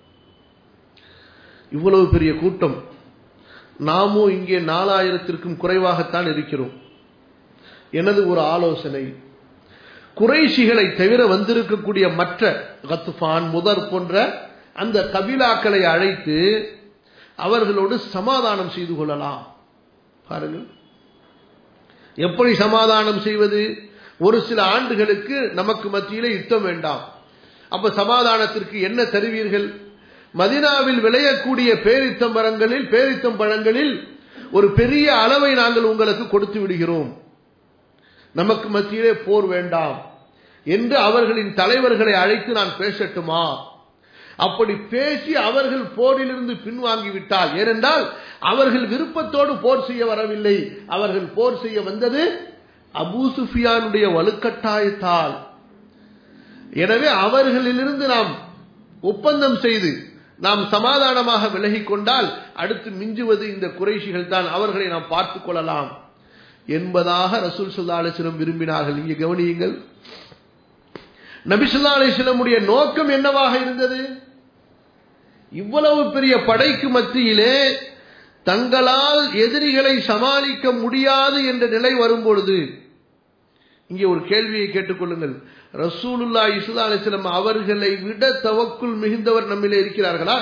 இவ்வளவு பெரிய கூட்டம் நாமும் இங்கே நாலாயிரத்திற்கும் குறைவாகத்தான் இருக்கிறோம் எனது ஒரு ஆலோசனை குறைஷிகளை தவிர வந்திருக்கக்கூடிய மற்ற கத்துஃபான் முதற் போன்ற அந்த கபிலாக்களை அழைத்து அவர்களோடு சமாதானம் செய்து கொள்ளலாம் பாருங்கள் எப்படி சமாதானம் செய்வது ஒரு சில ஆண்டுகளுக்கு நமக்கு மத்தியிலே யுத்தம் வேண்டாம் அப்ப சமாதானத்திற்கு என்ன தருவீர்கள் மதினாவில் விளையக்கூடிய பேரித்தம் மரங்களில் பேரித்தம் பழங்களில் ஒரு பெரிய அளவை நாங்கள் உங்களுக்கு கொடுத்து விடுகிறோம் நமக்கு மத்தியிலே போர் வேண்டாம் என்று அவர்களின் தலைவர்களை அழைத்து நான் பேசட்டுமா அப்படி பேசி அவர்கள் போரிலிருந்து பின்வாங்கிவிட்டால் ஏனென்றால் அவர்கள் விருப்பத்தோடு போர் செய்ய வரவில்லை அவர்கள் போர் செய்ய வந்தது அபூ சுஃபியானுடைய வலுக்கட்டாயத்தால் எனவே அவர்களிலிருந்து நாம் ஒப்பந்தம் செய்து நாம் சமாதானமாக விலகிக் கொண்டால் அடுத்து மிஞ்சுவது இந்த குறைஷிகள் தான் அவர்களை நாம் பார்த்துக் கொள்ளலாம் என்பதாக ரசூல் சுல்லா அலிஸ்லம் விரும்பினார்கள் இங்கே கவனியுங்கள் நபிசுல்லா அலிஸ்லமுடைய நோக்கம் என்னவாக இருந்தது இவ்வளவு பெரிய படைக்கு மத்தியிலே தங்களால் எதிரிகளை சமாளிக்க முடியாது என்ற நிலை வரும்பொழுது இங்கே ஒரு கேள்வியை கேட்டுக்கொள்ளுங்கள் ரசூலுல்லா இசுல்லா அலிஸ்லம் அவர்களை விட தவக்குள் மிகுந்தவர் நம்மிலே இருக்கிறார்களா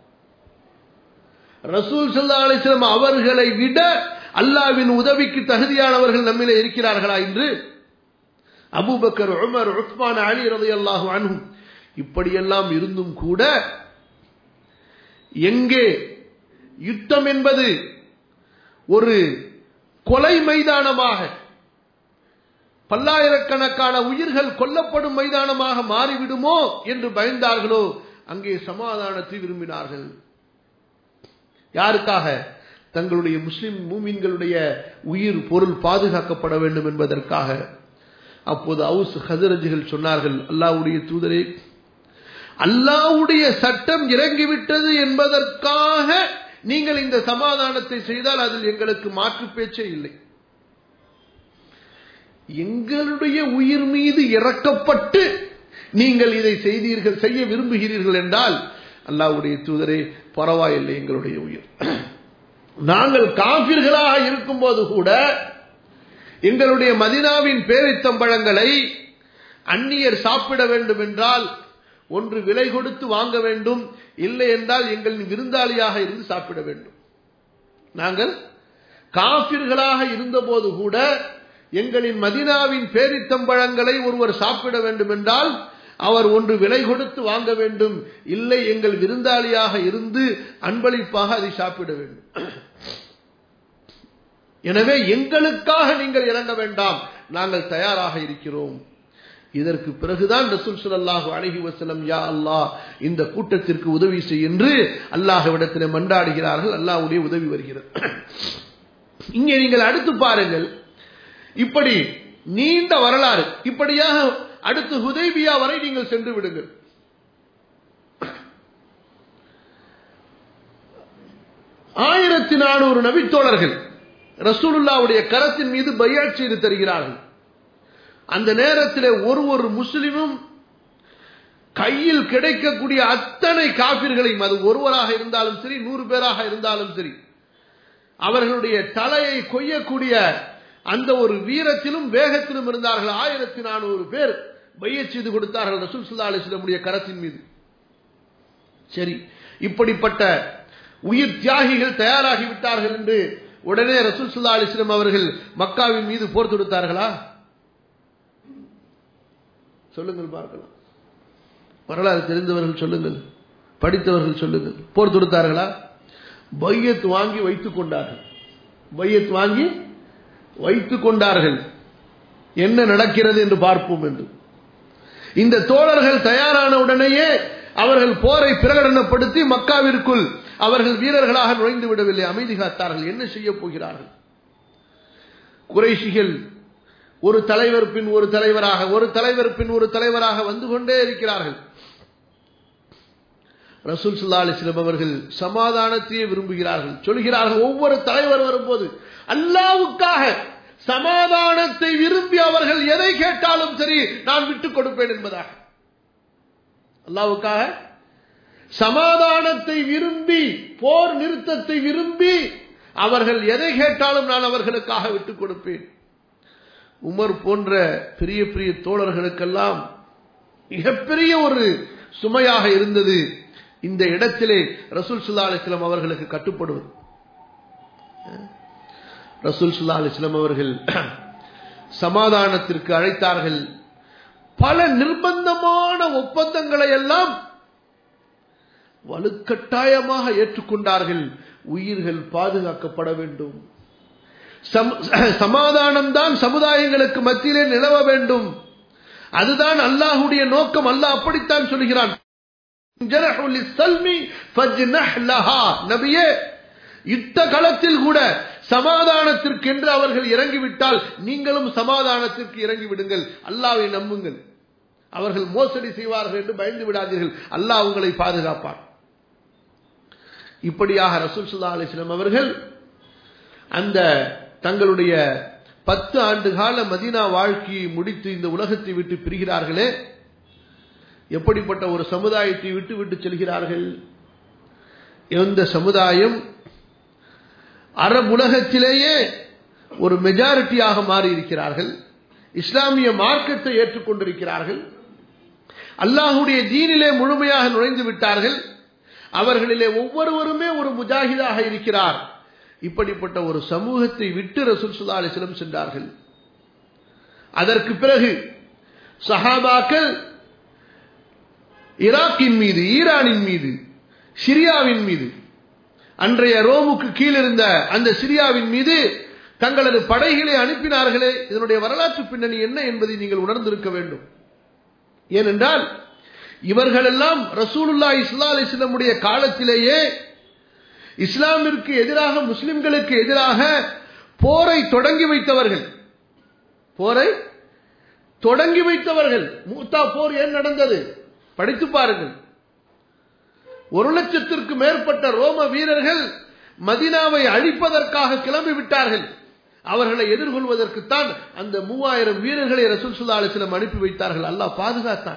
ரசூல் சல்லா அலிஸ்லம் அவர்களை விட அல்லாவின் உதவிக்கு தகுதியானவர்கள் நம்மிலே இருக்கிறார்களா என்று அபுபக்கர் உமர் உஸ்மான் அலி ரதை அல்லாஹு அனும் இப்படியெல்லாம் இருந்தும் கூட எங்கே யுத்தம் என்பது ஒரு கொலை மைதானமாக பல்லாயிரக்கணக்கான உயிர்கள் கொல்லப்படும் மைதானமாக மாறிவிடுமோ என்று பயந்தார்களோ அங்கே சமாதானத்தை விரும்பினார்கள் யாருக்காக தங்களுடைய முஸ்லிம் மூமின்களுடைய உயிர் பொருள் பாதுகாக்கப்பட வேண்டும் என்பதற்காக அப்போது அவுஸ் ஹசரஜிகள் சொன்னார்கள் அல்லாவுடைய தூதரே அல்லாவுடைய சட்டம் இறங்கிவிட்டது என்பதற்காக நீங்கள் இந்த சமாதானத்தை செய்தால் அதில் எங்களுக்கு மாற்று பேச்சே இல்லை எங்களுடைய உயிர் மீது இறக்கப்பட்டு நீங்கள் இதை செய்தீர்கள் செய்ய விரும்புகிறீர்கள் என்றால் அல்லாவுடைய தூதரே பரவாயில்லை எங்களுடைய உயிர் நாங்கள் காபிர்களாக இருக்கும்போது கூட எங்களுடைய மதினாவின் பேரித்தம்பழங்களை அந்நியர் சாப்பிட வேண்டும் என்றால் ஒன்று விலை கொடுத்து வாங்க வேண்டும் இல்லை என்றால் எங்களின் விருந்தாளியாக இருந்து சாப்பிட வேண்டும் நாங்கள் காபிர்களாக இருந்தபோது கூட எங்களின் மதினாவின் பேரித்தம்பழங்களை ஒருவர் சாப்பிட வேண்டும் என்றால் அவர் ஒன்று விலை கொடுத்து வாங்க வேண்டும் இல்லை எங்கள் விருந்தாளியாக இருந்து அன்பளிப்பாக அதை சாப்பிட வேண்டும் எனவே எங்களுக்காக நீங்கள் இறங்க வேண்டாம் நாங்கள் தயாராக இருக்கிறோம் இதற்கு பிறகுதான் ரசூல் ஸல்லல்லாஹு அலைஹி வஸல்லம் யா அல்லாஹ் இந்த கூட்டத்திற்கு உதவி செய் என்று அல்லாஹ்விடத்தில் மன்றாடுகிறார்கள் அல்லாஹ்வுடைய உதவி வருகிறது இங்கே நீங்கள் அடுத்து பாருங்கள் இப்படி நீண்ட வரலாறு இப்படியாக அடுத்து ஹுதைபியா வரை நீங்கள் சென்று விடுங்கள் ஆயிரத்தி நானூறு நபித்தோழர்கள் ரசூலுல்லாவுடைய கரத்தின் மீது பையாட் செய்து தருகிறார்கள் அந்த நேரத்தில் ஒரு ஒரு முஸ்லிமும் கையில் கிடைக்கக்கூடிய அத்தனை காபிர்களையும் அது ஒருவராக இருந்தாலும் சரி நூறு பேராக இருந்தாலும் சரி அவர்களுடைய தலையை கொய்யக்கூடிய அந்த ஒரு வீரத்திலும் வேகத்திலும் இருந்தார்கள் ஆயிரத்தி நானூறு பேர் பைய செய்து கொடுத்தார்கள் ரசூல் சுல்லா அலிஸ்லமுடைய கரத்தின் மீது சரி இப்படிப்பட்ட உயிர் தியாகிகள் தயாராகி விட்டார்கள் என்று உடனே ரசூல் சுல்லா அலிஸ்லம் அவர்கள் மக்காவின் மீது போர் தொடுத்தார்களா சொல்லுங்கள் பார்க்கலாம் வரலாறு தெரிந்தவர்கள் சொல்லுங்கள் படித்தவர்கள் சொல்லுங்கள் போர் தொடுத்தார்களா பையத் வாங்கி வைத்துக் கொண்டார்கள் பையத் வாங்கி வைத்துக் கொண்டார்கள் என்ன நடக்கிறது என்று பார்ப்போம் என்று இந்த தோழர்கள் தயாரான உடனேயே அவர்கள் போரை பிரகடனப்படுத்தி மக்காவிற்குள் அவர்கள் வீரர்களாக நுழைந்து விடவில்லை அமைதி காத்தார்கள் என்ன செய்ய போகிறார்கள் குறைஷிகள் ஒரு தலைவர் பின் ஒரு தலைவராக ஒரு தலைவர் பின் ஒரு தலைவராக வந்து கொண்டே இருக்கிறார்கள் ரசூல் சுல்லா அலிஸ்லம் அவர்கள் சமாதானத்தையே விரும்புகிறார்கள் சொல்கிறார்கள் ஒவ்வொரு தலைவர் வரும்போது அல்லாவுக்காக சமாதானத்தை விரும்பி அவர்கள் எதை கேட்டாலும் சரி நான் விட்டுக் கொடுப்பேன் என்பதாக அல்லாவுக்காக சமாதானத்தை விரும்பி போர் நிறுத்தத்தை விரும்பி அவர்கள் எதை கேட்டாலும் நான் அவர்களுக்காக விட்டுக் கொடுப்பேன் உமர் போன்ற பெரிய பெரிய தோழர்களுக்கெல்லாம் மிகப்பெரிய ஒரு சுமையாக இருந்தது இந்த இடத்திலே ரசூல் சுல்லா அலிஸ்லாம் அவர்களுக்கு கட்டுப்படுவது ரசூல் சுல்லா அலிஸ்லாம் அவர்கள் சமாதானத்திற்கு அழைத்தார்கள் பல நிர்பந்தமான ஒப்பந்தங்களை எல்லாம் வலுக்கட்டாயமாக ஏற்றுக்கொண்டார்கள் உயிர்கள் பாதுகாக்கப்பட வேண்டும் சமாதானம் தான் சமுதாயங்களுக்கு மத்தியிலே நிலவ வேண்டும் அதுதான் அல்லாஹுடைய நோக்கம் அல்லாஹ் அப்படித்தான் சொல்கிறான் நபியே யுத்த களத்தில் கூட சமாதானத்திற்கென்று அவர்கள் இறங்கிவிட்டால் நீங்களும் சமாதானத்திற்கு இறங்கி விடுங்கள் அல்லாவை நம்புங்கள் அவர்கள் மோசடி செய்வார்கள் என்று பயந்து விடாதீர்கள் அல்லாஹ் உங்களை பாதுகாப்பார் இப்படியாக ரசூல் சுல்லா அலிஸ்லாம் அவர்கள் அந்த தங்களுடைய பத்து ஆண்டு கால மதீனா வாழ்க்கையை முடித்து இந்த உலகத்தை விட்டு பிரிகிறார்களே எப்படிப்பட்ட ஒரு சமுதாயத்தை விட்டு விட்டு செல்கிறார்கள் எந்த சமுதாயம் அரபு உலகத்திலேயே ஒரு மெஜாரிட்டியாக மாறி இருக்கிறார்கள் இஸ்லாமிய மார்க்கத்தை ஏற்றுக்கொண்டிருக்கிறார்கள் அல்லாஹுடைய தீனிலே முழுமையாக நுழைந்து விட்டார்கள் அவர்களிலே ஒவ்வொருவருமே ஒரு முஜாஹிதாக இருக்கிறார் இப்படிப்பட்ட ஒரு சமூகத்தை விட்டு ரசூல் சுல்லா அலிஸ்லம் சென்றார்கள் அதற்கு பிறகு சஹாபாக்கள் ஈராக்கின் மீது ஈரானின் மீது சிரியாவின் மீது அன்றைய ரோமுக்கு கீழிருந்த அந்த சிரியாவின் மீது தங்களது படைகளை அனுப்பினார்களே இதனுடைய வரலாற்று பின்னணி என்ன என்பதை நீங்கள் உணர்ந்திருக்க வேண்டும் ஏனென்றால் இவர்களெல்லாம் ரசூலுல்லா இஸ்லா அலிஸ்லமுடைய காலத்திலேயே இஸ்லாமிற்கு எதிராக முஸ்லிம்களுக்கு எதிராக போரை தொடங்கி வைத்தவர்கள் போரை தொடங்கி வைத்தவர்கள் மூத்தா போர் ஏன் நடந்தது படித்து பாருங்கள் ஒரு லட்சத்திற்கு மேற்பட்ட ரோம வீரர்கள் மதினாவை அழிப்பதற்காக கிளம்பி விட்டார்கள் அவர்களை எதிர்கொள்வதற்குத்தான் அந்த மூவாயிரம் வீரர்களை ரசூல் சுல்லா அலிஸ்லம் அனுப்பி வைத்தார்கள் அல்லாஹ் பாதுகாத்தான்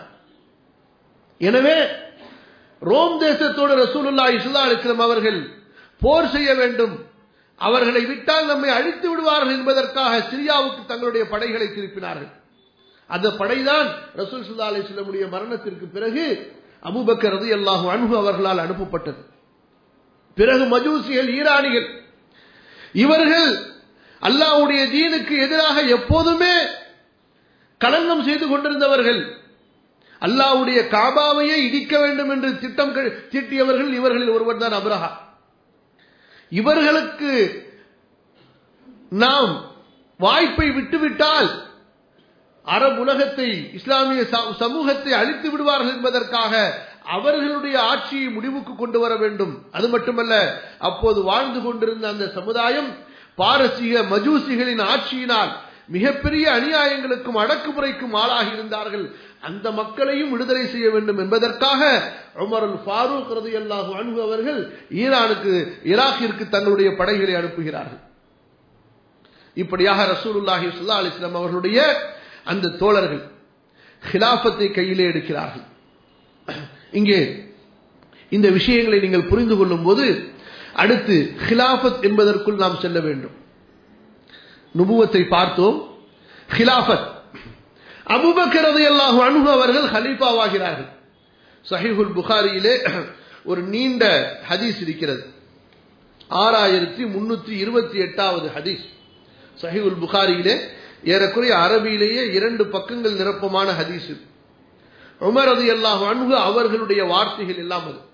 எனவே ரோம் தேசத்தோடு ரசூலுல்லா இஸ்லா அலிஸ்லம் அவர்கள் போர் செய்ய வேண்டும் அவர்களை விட்டால் நம்மை அழித்து விடுவார்கள் என்பதற்காக சிரியாவுக்கு தங்களுடைய படைகளை திருப்பினார்கள் அந்த படைதான் ரசூல் சுல்லா அலிஸ்லமுடைய மரணத்திற்கு பிறகு அபுபக்கர் ரதி அல்லாஹு அன்பு அவர்களால் அனுப்பப்பட்டது பிறகு மஜூசிகள் ஈரானிகள் இவர்கள் அல்லாவுடைய தீனுக்கு எதிராக எப்போதுமே களங்கம் செய்து கொண்டிருந்தவர்கள் அல்லாவுடைய காபாவையே இடிக்க வேண்டும் என்று திட்டம் தீட்டியவர்கள் இவர்களில் ஒருவர் தான் அப்ரஹா இவர்களுக்கு நாம் வாய்ப்பை விட்டுவிட்டால் அரபு உலகத்தை இஸ்லாமிய சமூகத்தை அழித்து விடுவார்கள் என்பதற்காக அவர்களுடைய ஆட்சியை முடிவுக்கு கொண்டு வர வேண்டும் அது மட்டுமல்ல அப்போது வாழ்ந்து கொண்டிருந்த அந்த சமுதாயம் பாரசீக மஜூசிகளின் ஆட்சியினால் மிகப்பெரிய அநியாயங்களுக்கும் அடக்குமுறைக்கும் ஆளாகி இருந்தார்கள் அந்த மக்களையும் விடுதலை செய்ய வேண்டும் என்பதற்காக உமருல் ஃபாரூக் ரதி அல்லாஹு அன்பு அவர்கள் ஈரானுக்கு ஈராக்கிற்கு தங்களுடைய படைகளை அனுப்புகிறார்கள் இப்படியாக ரசூலுல்லாஹி சுல்லா அலிஸ்லாம் அவர்களுடைய அந்த தோழர்கள் ஹிலாபத்தை கையிலே எடுக்கிறார்கள் இங்கே இந்த விஷயங்களை நீங்கள் புரிந்து கொள்ளும் போது அடுத்து ஹிலாபத் என்பதற்குள் நாம் செல்ல வேண்டும் நுபுவத்தை பார்த்தோம் ஹிலாபத் அபுபக்கரது அல்லாஹு அணுகு அவர்கள் ஹலீஃபாவாகிறார்கள் சஹிஹுல் புகாரியிலே ஒரு நீண்ட ஹதீஸ் இருக்கிறது ஆறாயிரத்தி முன்னூத்தி இருபத்தி எட்டாவது ஹதீஸ் சஹிஹுல் புகாரியிலே ஏறக்குறைய அரபியிலேயே இரண்டு பக்கங்கள் நிரப்பமான ஹதீஸ் உமர் அது அல்லாஹ் அணுகு அவர்களுடைய வார்த்தைகள் எல்லாம் அது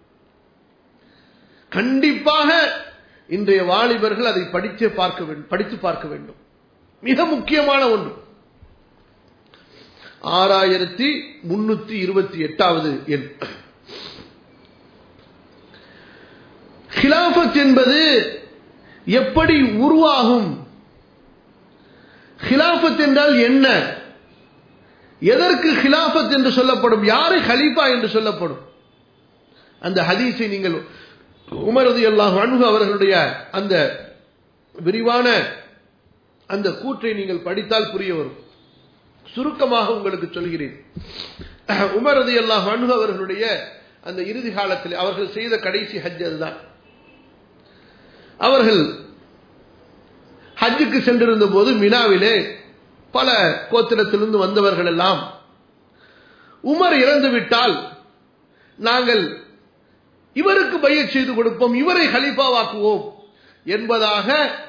கண்டிப்பாக இன்றைய வாலிபர்கள் அதை படித்து பார்க்க வேண்டும் படித்து பார்க்க வேண்டும் மிக முக்கியமான ஒன்று ஆறாயிரத்தி முன்னூத்தி இருபத்தி எட்டாவது எண் ஹிலாபத் என்பது எப்படி உருவாகும் ஹிலாபத் என்றால் என்ன எதற்கு ஹிலாபத் என்று சொல்லப்படும் யாரை ஹலீஃபா என்று சொல்லப்படும் அந்த ஹதீஸை நீங்கள் உமரது அல்லாஹ் அணுகு அவர்களுடைய அந்த விரிவான அந்த கூற்றை நீங்கள் படித்தால் புரிய வரும் சுருக்கமாக உங்களுக்கு சொல்கிறேன் உமரது அல்லாஹ் அணுகு அவர்களுடைய அந்த இறுதி காலத்தில் அவர்கள் செய்த கடைசி ஹஜ் அதுதான் அவர்கள் ஹஜ்ஜுக்கு சென்றிருந்த போது மினாவிலே பல கோத்திரத்திலிருந்து வந்தவர்கள் எல்லாம் உமர் இறந்து விட்டால் நாங்கள் இவருக்கு பைய செய்து கொடுப்போம் இவரை ஹலிஃபாவாக்குவோம் என்பதாக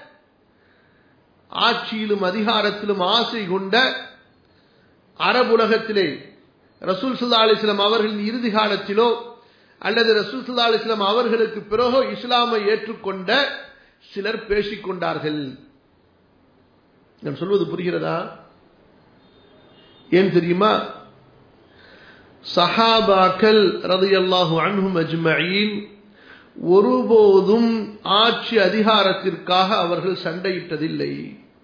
ஆட்சியிலும் அதிகாரத்திலும் ஆசை கொண்ட அரபுலகத்திலே ரசூல் சுல்லா அலிஸ்லாம் அவர்களின் இறுதி காலத்திலோ அல்லது ரசூல் சுல்லா அலிஸ்லாம் அவர்களுக்கு பிறகோ இஸ்லாமை ஏற்றுக்கொண்ட சிலர் பேசிக் கொண்டார்கள் நான் சொல்வது புரிகிறதா ஏன் தெரியுமா சஹாபாக்கள் ரதையல்லாஹு அன்ஹும் அஜ்மயின் ஒருபோதும் ஆட்சி அதிகாரத்திற்காக அவர்கள் சண்டையிட்டதில்லை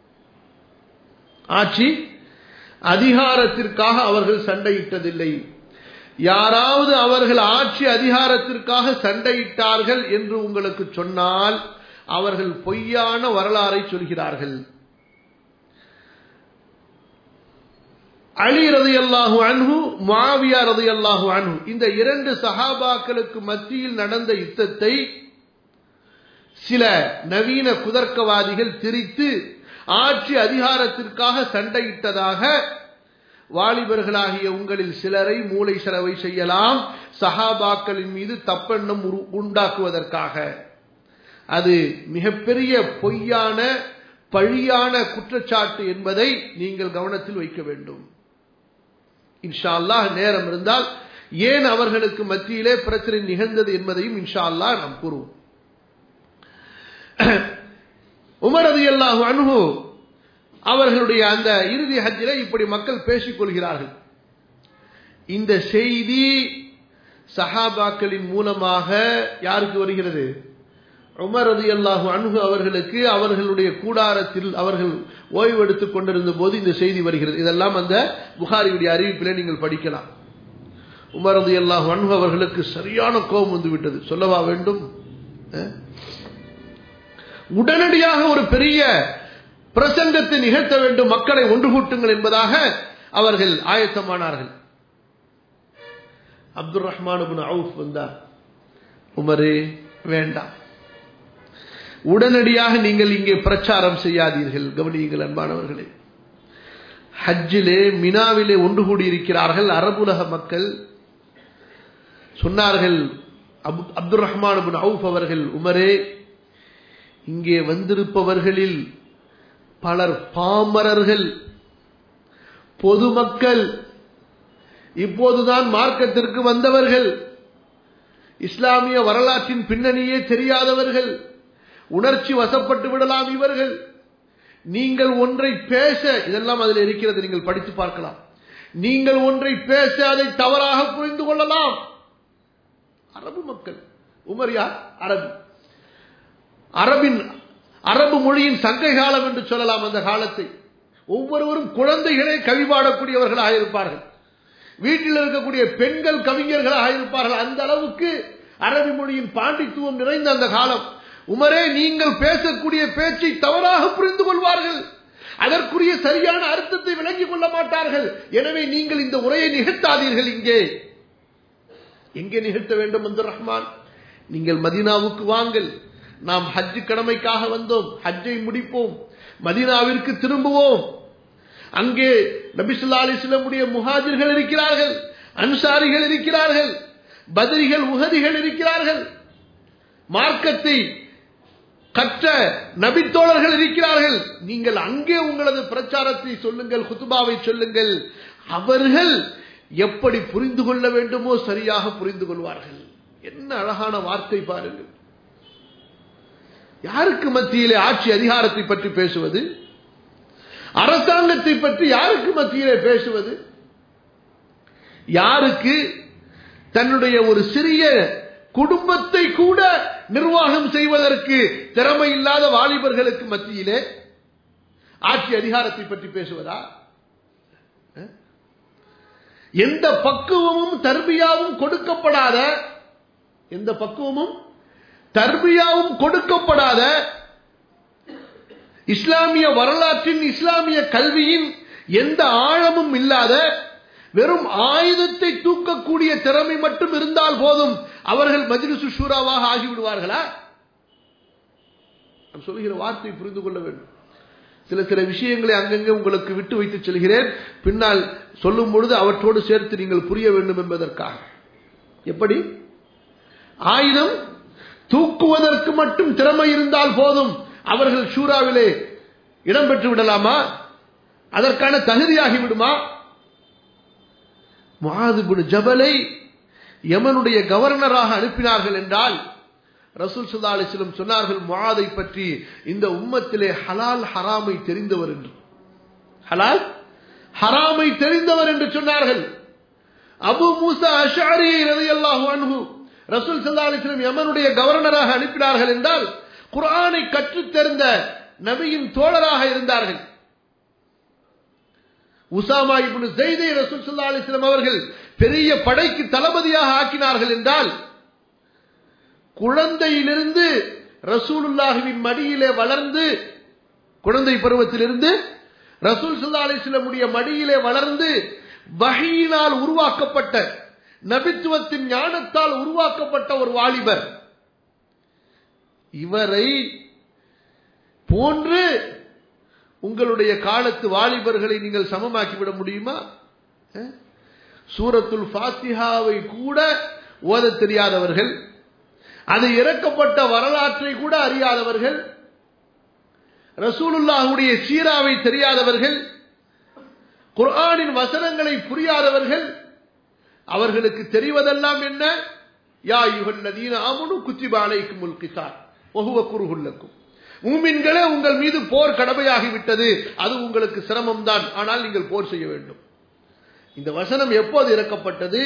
ஆட்சி அதிகாரத்திற்காக அவர்கள் சண்டையிட்டதில்லை யாராவது அவர்கள் ஆட்சி அதிகாரத்திற்காக சண்டையிட்டார்கள் என்று உங்களுக்கு சொன்னால் அவர்கள் பொய்யான வரலாறை சொல்கிறார்கள் அலி ரதி அல்லாஹு அன்ஹு மாவியா ரதி அல்லாஹு அன்ஹு இந்த இரண்டு சஹாபாக்களுக்கு மத்தியில் நடந்த யுத்தத்தை சில நவீன குதர்க்கவாதிகள் திரித்து ஆட்சி அதிகாரத்திற்காக சண்டையிட்டதாக வாலிபர்களாகிய உங்களில் சிலரை மூளை செலவை செய்யலாம் சஹாபாக்களின் மீது தப்பெண்ணம் உண்டாக்குவதற்காக அது மிகப்பெரிய பொய்யான பழியான குற்றச்சாட்டு என்பதை நீங்கள் கவனத்தில் வைக்க வேண்டும் இன்ஷா அல்லாஹ் நேரம் இருந்தால் ஏன் அவர்களுக்கு மத்தியிலே பிரச்சனை நிகழ்ந்தது என்பதையும் இன்ஷா அல்லாஹ் நாம் கூறுவோம் உமர் அதி அல்லாஹு அனுகு அவர்களுடைய அந்த இறுதி ஹஜ்ஜில இப்படி மக்கள் பேசிக் கொள்கிறார்கள் இந்த செய்தி சஹாபாக்களின் மூலமாக யாருக்கு வருகிறது உமர் ரதி அல்லாஹு அணுகு அவர்களுக்கு அவர்களுடைய கூடாரத்தில் அவர்கள் ஓய்வெடுத்துக் கொண்டிருந்த போது இந்த செய்தி வருகிறது இதெல்லாம் அந்த புகாரியுடைய அறிவிப்பிலே நீங்கள் படிக்கலாம் உமர் ரதி அல்லாஹு அணுகு அவர்களுக்கு சரியான கோபம் வந்து விட்டது சொல்லவா வேண்டும் உடனடியாக ஒரு பெரிய பிரசங்கத்தை நிகழ்த்த வேண்டும் மக்களை ஒன்று கூட்டுங்கள் என்பதாக அவர்கள் ஆயத்தமானார்கள் அப்துல் ரஹ்மான் அவுஃப் வந்தார் உமரே வேண்டாம் உடனடியாக நீங்கள் இங்கே பிரச்சாரம் செய்யாதீர்கள் கவனியுங்கள் அன்பானவர்களே ஹஜ்ஜிலே மினாவிலே ஒன்று கூடியிருக்கிறார்கள் அரபுலக மக்கள் சொன்னார்கள் அப்துல் ரஹ்மான் அவுஃப் அவர்கள் உமரே இங்கே வந்திருப்பவர்களில் பலர் பாமரர்கள் பொதுமக்கள் இப்போதுதான் மார்க்கத்திற்கு வந்தவர்கள் இஸ்லாமிய வரலாற்றின் பின்னணியே தெரியாதவர்கள் உணர்ச்சி வசப்பட்டு விடலாம் இவர்கள் நீங்கள் ஒன்றை பேச இதெல்லாம் அதில் இருக்கிறது நீங்கள் படித்து பார்க்கலாம் நீங்கள் ஒன்றை பேச அதை தவறாக புரிந்து கொள்ளலாம் அரபு மக்கள் உமர் யார் அரபு அரபின் அரபு மொழியின் சங்க காலம் என்று சொல்லலாம் அந்த காலத்தை ஒவ்வொருவரும் குழந்தைகளே கவி பாடக்கூடியவர்களாக இருப்பார்கள் வீட்டில் இருக்கக்கூடிய பெண்கள் கவிஞர்களாக இருப்பார்கள் அந்த அளவுக்கு அரபி மொழியின் பாண்டித்துவம் நிறைந்த அந்த காலம் உமரே நீங்கள் பேசக்கூடிய பேச்சை தவறாக புரிந்து கொள்வார்கள் அதற்குரிய சரியான அர்த்தத்தை விளங்கிக் கொள்ள மாட்டார்கள் எனவே நீங்கள் இந்த உரையை நிகழ்த்தாதீர்கள் இங்கே எங்கே நிகழ்த்த வேண்டும் என்று ரஹ்மான் நீங்கள் மதீனாவுக்கு வாங்கள் நாம் ஹஜ் கடமைக்காக வந்தோம் ஹஜ்ஜை முடிப்போம் மதீனாவிற்கு திரும்புவோம் அங்கே நபிசுல்லா அலிஸ்லமுடைய முஹாஜிர்கள் இருக்கிறார்கள் அன்சாரிகள் இருக்கிறார்கள் பதிரிகள் உகதிகள் இருக்கிறார்கள் மார்க்கத்தை கற்ற நபித்தோழர்கள் இருக்கிறார்கள் நீங்கள் அங்கே உங்களது பிரச்சாரத்தை சொல்லுங்கள் குத்துபாவை சொல்லுங்கள் அவர்கள் எப்படி புரிந்து கொள்ள வேண்டுமோ சரியாக புரிந்து கொள்வார்கள் என்ன அழகான வார்த்தை பாருங்கள் யாருக்கு மத்தியிலே ஆட்சி அதிகாரத்தை பற்றி பேசுவது அரசாங்கத்தை பற்றி யாருக்கு மத்தியிலே பேசுவது யாருக்கு தன்னுடைய ஒரு சிறிய குடும்பத்தை கூட நிர்வாகம் செய்வதற்கு திறமை இல்லாத வாலிபர்களுக்கு மத்தியிலே ஆட்சி அதிகாரத்தை பற்றி பேசுவதா எந்த பக்குவமும் தர்பியாவும் கொடுக்கப்படாத எந்த பக்குவமும் தர்பியாவும் கொடுக்கப்படாத இஸ்லாமிய வரலாற்றின் இஸ்லாமிய கல்வியின் எந்த ஆழமும் இல்லாத வெறும் ஆயுதத்தை தூக்கக்கூடிய திறமை மட்டும் இருந்தால் போதும் அவர்கள் மஜ்லிசு ஷூராவாக ஆகிவிடுவார்களா நான் சொல்லுகிற வார்த்தை புரிந்து கொள்ள வேண்டும் சில சில விஷயங்களை அங்கங்கே உங்களுக்கு விட்டு வைத்து செல்கிறேன் பின்னால் சொல்லும் பொழுது அவற்றோடு சேர்த்து நீங்கள் புரிய வேண்டும் என்பதற்காக எப்படி ஆயுதம் தூக்குவதற்கு மட்டும் திறமை இருந்தால் போதும் அவர்கள் ஷூராவிலே இடம்பெற்று விடலாமா அதற்கான தகுதியாகி விடுமா முகாதுபுடு ஜபலை யமனுடைய கவர்னராக அனுப்பினார்கள் என்றால் ரசூல் சுல்லா அலிஸ்லம் சொன்னார்கள் முகாதை பற்றி இந்த உம்மத்திலே ஹலால் ஹராமை தெரிந்தவர் என்று ஹலால் ஹராமை தெரிந்தவர் என்று சொன்னார்கள் அபு மூசா அஷாரி ரலியல்லாஹு அன்ஹு ரசூல் சல்லா அலிஸ்லம் யமனுடைய கவர்னராக அனுப்பினார்கள் என்றால் குரானை கற்றுத் தெரிந்த நபியின் தோழராக இருந்தார்கள் உசாமா இப்னு ஜெய்தை ரசூல் சல்லா அலிஸ்லாம் அவர்கள் பெரிய படைக்கு தளபதியாக ஆக்கினார்கள் என்றால் குழந்தையிலிருந்து ரசூலுல்லாஹுவின் மடியிலே வளர்ந்து குழந்தை பருவத்திலிருந்து ரசூல் சல்லா அலிஸ்லமுடைய மடியிலே வளர்ந்து வகையினால் உருவாக்கப்பட்ட நபித்துவத்தின் ஞானத்தால் உருவாக்கப்பட்ட ஒரு வாலிபர் இவரை போன்று உங்களுடைய காலத்து வாலிபர்களை நீங்கள் சமமாக்கிவிட முடியுமா சூரத்துல் ஃபாத்திஹாவை கூட ஓத தெரியாதவர்கள் அது இறக்கப்பட்ட வரலாற்றை கூட அறியாதவர்கள் ரசூலுல்லாஹுடைய சீராவை தெரியாதவர்கள் குர்ஆனின் வசனங்களை புரியாதவர்கள் அவர்களுக்கு தெரிவதெல்லாம் என்ன யா யுகல்லதீன ஆமனு குத்திப அலைக்குமுல் கிசார் ஒஹுவ குருகுல்லக்கும் மூமின்களே உங்கள் மீது போர் கடமையாகிவிட்டது அது உங்களுக்கு சிரமம் தான் ஆனால் நீங்கள் போர் செய்ய வேண்டும் இந்த வசனம் எப்போது இறக்கப்பட்டது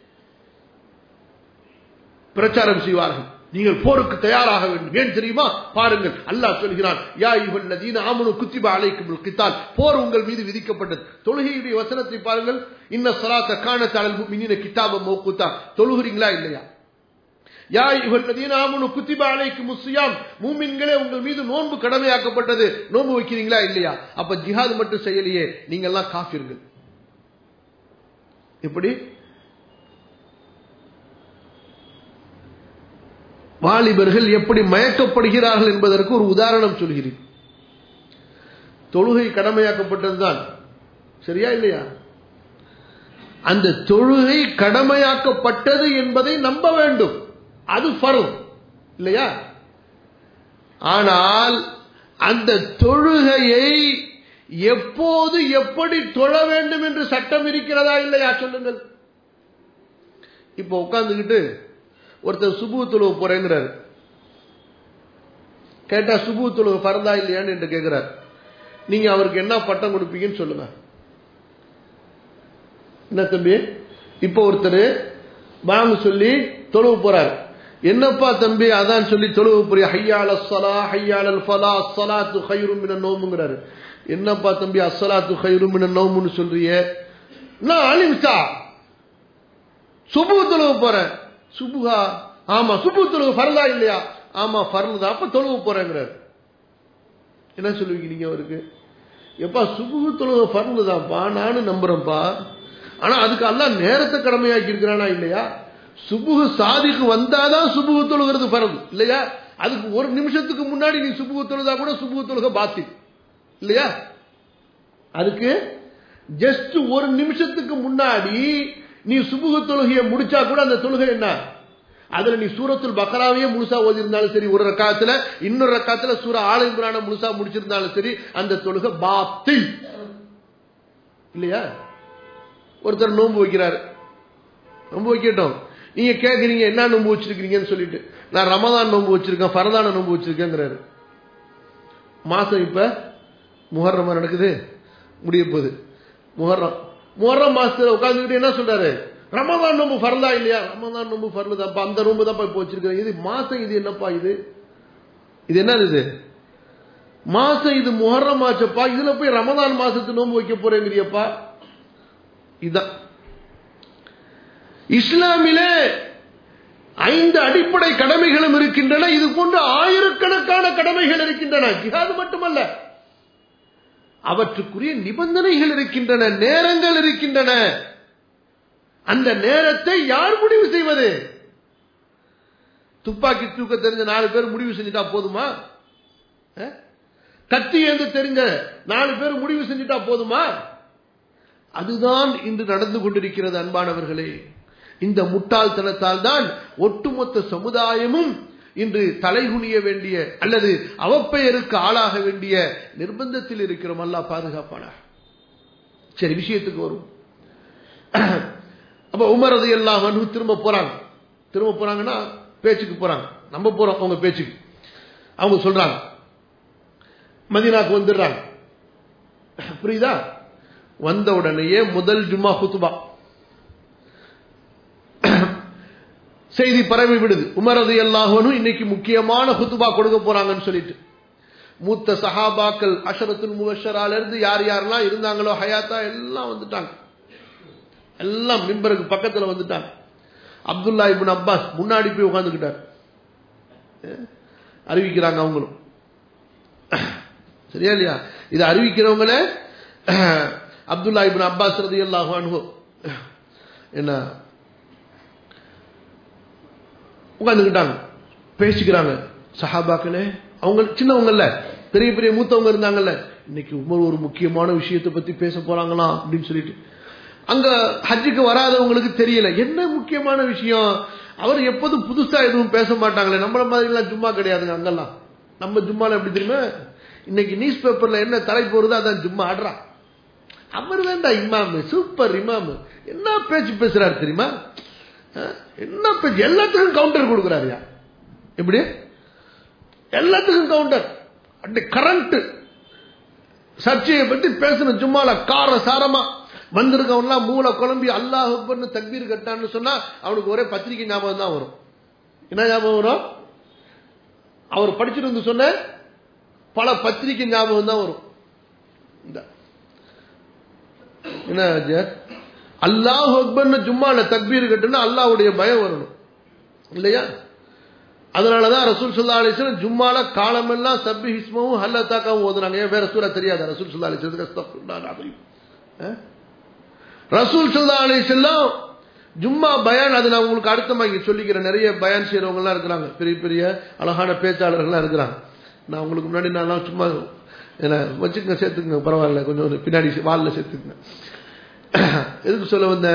பிரச்சாரம் செய்வார்கள் நீங்கள் போருக்கு தயாராக வேண்டும் ஏன் தெரியுமா பாருங்கள் அல்லாஹ் சொல்கிறான் யா யுகல்லதீன ஆமனு குத்திப அலைக்குமுல் கித்தால் போர் உங்கள் மீது விதிக்கப்பட்டது தொழுகையுடைய வசனத்தை பாருங்கள் இன்ன சலாத்த காண தளல் மின்னின கித்தாப மௌக்குத்தா தொழுகிறீங்களா இல்லையா யா யுகல்லதீன ஆமனு குத்திப அலைக்கும் முஸ்ஸியாம் மூமின்களே உங்கள் மீது நோன்பு கடமையாக்கப்பட்டது நோன்பு வைக்கிறீங்களா இல்லையா அப்ப ஜிஹாது மட்டும் செய்யலையே நீங்க எல்லாம் காஃபிர்கள் எப்படி வாலிபர்கள் எப்படி மயக்கப்படுகிறார்கள் என்பதற்கு ஒரு உதாரணம் சொல்கிறேன் தொழுகை கடமையாக்கப்பட்டதுதான் சரியா இல்லையா அந்த தொழுகை கடமையாக்கப்பட்டது என்பதை நம்ப வேண்டும் அது ஃபரும் இல்லையா ஆனால் அந்த தொழுகையை எப்போது எப்படி தொழ வேண்டும் என்று சட்டம் இருக்கிறதா இல்லையா சொல்லுங்கள் இப்போ உட்கார்ந்துக்கிட்டு ஒருத்தர் சுபு தொழுவு போறேங்கிறார் கேட்டா சுபு தொழுவு பரதா இல்லையான்னு என்று கேட்கிறார் நீங்க அவருக்கு என்ன பட்டம் கொடுப்பீங்கன்னு சொல்லுங்க என்ன தம்பி இப்ப ஒருத்தர் வாங்க சொல்லி தொழுவு போறாரு என்னப்பா தம்பி அதான் சொல்லி தொழுவு புரிய ஹையால சலா ஹையால ஃபலா அஸ்ஸலாத்து ஹைரும் மின நோமுங்கிறாரு என்னப்பா தம்பி அஸ்ஸலாத்து ஹைரும் மின நோமுன்னு சொல்றிய நான் அலிம்சா சுபு தொழுவு போறேன் சுபுகா ஆமா சுபு தொழுவு ஃபர்லா இல்லையா ஆமா ஃபர்லு தான் அப்ப தொழுவு போறேங்கிறாரு என்ன சொல்லுவீங்க நீங்க அவருக்கு எப்பா சுபுகு தொழுக ஃபர்லு தான்ப்பா நானும் நம்புறேன்ப்பா ஆனா அதுக்கு எல்லாம் நேரத்தை கடமையாக்கி இருக்கிறானா இல்லையா சுபுகு சாதிக்கு வந்தாதான் சுபுகு தொழுகிறது பரவு இல்லையா அதுக்கு ஒரு நிமிஷத்துக்கு முன்னாடி நீ சுபுகு தொழுதா கூட சுபுகு தொழுக பாத்தி இல்லையா அதுக்கு ஜஸ்ட் ஒரு நிமிஷத்துக்கு முன்னாடி நீ சுபுகு தொழுகையை முடிச்சா கூட அந்த தொழுகை என்ன அதுல நீ சூரத்துல் பக்கராவையே முழுசா ஓதி இருந்தாலும் சரி ஒரு ரக்காத்துல இன்னொரு ரக்காத்துல சூர ஆலயம்புரான முழுசா முடிச்சிருந்தாலும் சரி அந்த தொழுகை பாத்தில் இல்லையா ஒருத்தர் நோன்பு வைக்கிறாரு நோன்பு வைக்கட்டும் நீங்க கேக்குறீங்க என்ன நோன்பு வச்சிருக்கீங்கன்னு சொல்லிட்டு நான் ரமதான் நோன்பு வச்சிருக்கேன் ஃபரதான நோன்பு வச்சிருக்கேங்கிறாரு மாசம் இப்ப முஹர்ரமா நடக்குது முடிய போகுது முஹர்ரம் முஹர்ரம் மாசத்துல உட்காந்துக்கிட்டு என்ன சொல்றாரு ரமதான் நோம்பு ஃபர்லா இல்லையா ரமதான் நோம்பு ஃபர்லு தான்ப்பா அந்த நோம்பு தான் இப்ப வச்சிருக்கிறேன் இது மாசம் இது என்னப்பா இது இது என்னது இது மாசம் இது முஹர்ரம் ஆச்சப்பா இதுல போய் ரமதான் மாசத்து நோம்பு வைக்க போறேங்கிறியப்பா இதுதான் இஸ்லாமிலே ஐந்து அடிப்படை கடமைகளும் இருக்கின்றன இது போன்ற ஆயிரக்கணக்கான கடமைகள் இருக்கின்றன ஜிஹாது மட்டுமல்ல அவற்றுக்குரிய நிபந்தனைகள் இருக்கின்றன நேரங்கள் இருக்கின்றன அந்த நேரத்தை யார் முடிவு செய்வது துப்பாக்கி தூக்க தெரிஞ்ச நாலு பேர் முடிவு செஞ்சுட்டா போதுமா கத்தி ஏந்து தெரிஞ்ச நாலு பேர் முடிவு செஞ்சுட்டா போதுமா அதுதான் இன்று நடந்து கொண்டிருக்கிறது அன்பானவர்களே இந்த முட்டாள்தனத்தால் தான் ஒட்டுமொத்த சமுதாயமும் இன்று தலைகுனிய வேண்டிய அல்லது அவப்பெயருக்கு ஆளாக வேண்டிய நிர்பந்தத்தில் இருக்கிறோம் அல்லா பாதுகாப்பான சரி விஷயத்துக்கு வரும் அப்ப உமரது எல்லாம் வந்து திரும்ப போறாங்க திரும்ப போறாங்கன்னா பேச்சுக்கு போறாங்க நம்ம போறோம் அவங்க பேச்சுக்கு அவங்க சொல்றாங்க மதினாக்கு வந்துடுறாங்க புரியுதா வந்த உடனேயே முதல் ஜும்மா குத்துபா செய்தி பரவி விடுது உமரது எல்லாகனும் இன்னைக்கு முக்கியமான குத்துபா கொடுக்க போறாங்கன்னு சொல்லிட்டு மூத்த சஹாபாக்கள் அஷரத்துல் முபஷரால இருந்து யார் யாரெல்லாம் இருந்தாங்களோ ஹயாத்தா எல்லாம் வந்துட்டாங்க எல்லாம் மிம்பருக்கு பக்கத்துல வந்துட்டாங்க அப்துல்லா இபின் அப்பாஸ் முன்னாடி போய் உட்காந்துக்கிட்டார் அறிவிக்கிறாங்க அவங்களும் சரியா இல்லையா இது அறிவிக்கிறவங்களே அப்துல்லா இபின் அப்பாஸ் ரதி அல்லாஹ் அனுபவம் என்ன உட்காந்துக்கிட்டாங்க பேசிக்கிறாங்க சஹாபாக்களே அவங்க சின்னவங்கல்ல பெரிய பெரிய மூத்தவங்க இருந்தாங்கல்ல இன்னைக்கு உமர் ஒரு முக்கியமான விஷயத்தை பத்தி பேச போறாங்களாம் அப்படின்னு சொல்லிட்டு அங்க ஹஜ்ஜுக்கு வராதவங்களுக்கு தெரியல என்ன முக்கியமான விஷயம் அவர் எப்போதும் புதுசா எதுவும் பேச மாட்டாங்களே நம்மள மாதிரி எல்லாம் ஜும்மா கிடையாதுங்க அங்கெல்லாம் நம்ம ஜும்மால எப்படி தெரியுமா இன்னைக்கு நியூஸ் பேப்பர்ல என்ன தலைப்பு வருதோ அதான் ஜும்மா ஆடுறா அவர் வேண்டா இமாமு சூப்பர் இமாமு என்ன பேச்சு பேசுறாரு தெரியுமா என்ன பேச்சு எல்லாத்துக்கும் கவுண்டர் கொடுக்குறாருயா எப்படி எல்லாத்துக்கும் கவுண்டர் அப்படி கரண்ட் சர்ச்சையை பத்தி பேசணும் சும்மால கார சாரமா வந்திருக்கவன்லாம் மூளை குழம்பி அல்லாஹ் அக்பர்னு தக்பீர் கட்டான்னு சொன்னா அவனுக்கு ஒரே பத்திரிகை ஞாபகம் தான் வரும் என்ன ஞாபகம் வரும் அவர் படிச்சுட்டு வந்து சொன்ன பல பத்திரிகை ஞாபகம் தான் வரும் என்ன அல்லாஹ் அக்பர்னு ஜும்மால தக்பீர் கட்டுனா அல்லாவுடைய பயம் வரணும் இல்லையா அதனாலதான் ரசூல் சுல்லா அலிஸ்லாம் ஜும்மால காலமெல்லாம் சப்பி ஹிஸ்மவும் ஹல்ல தாக்காவும் ஓதுனாங்க ஏன் வேற சூரா தெரியாத ரசூல் சுல்லா அலிஸ்லாம் ரசூல் சுல்லா அலிஸ்லாம் ஜும்மா பயான் அது நான் உங்களுக்கு அடுத்தமா இங்க சொல்லிக்கிறேன் நிறைய பயான் செய்யறவங்க எல்லாம் இருக்கிறாங்க பெரிய பெரிய அழகான பேச்சாளர்கள்லாம் இருக்கிறாங்க நான் உங்களுக்கு முன்னாடி நான் சும்மா என்ன வச்சுக்கங்க சேர்த்துக்குங்க பரவாயில்ல கொஞ்சம் பின்னாடி வாலில் சேர்த்துக்குங்க எதுக்கு சொல்ல வந்த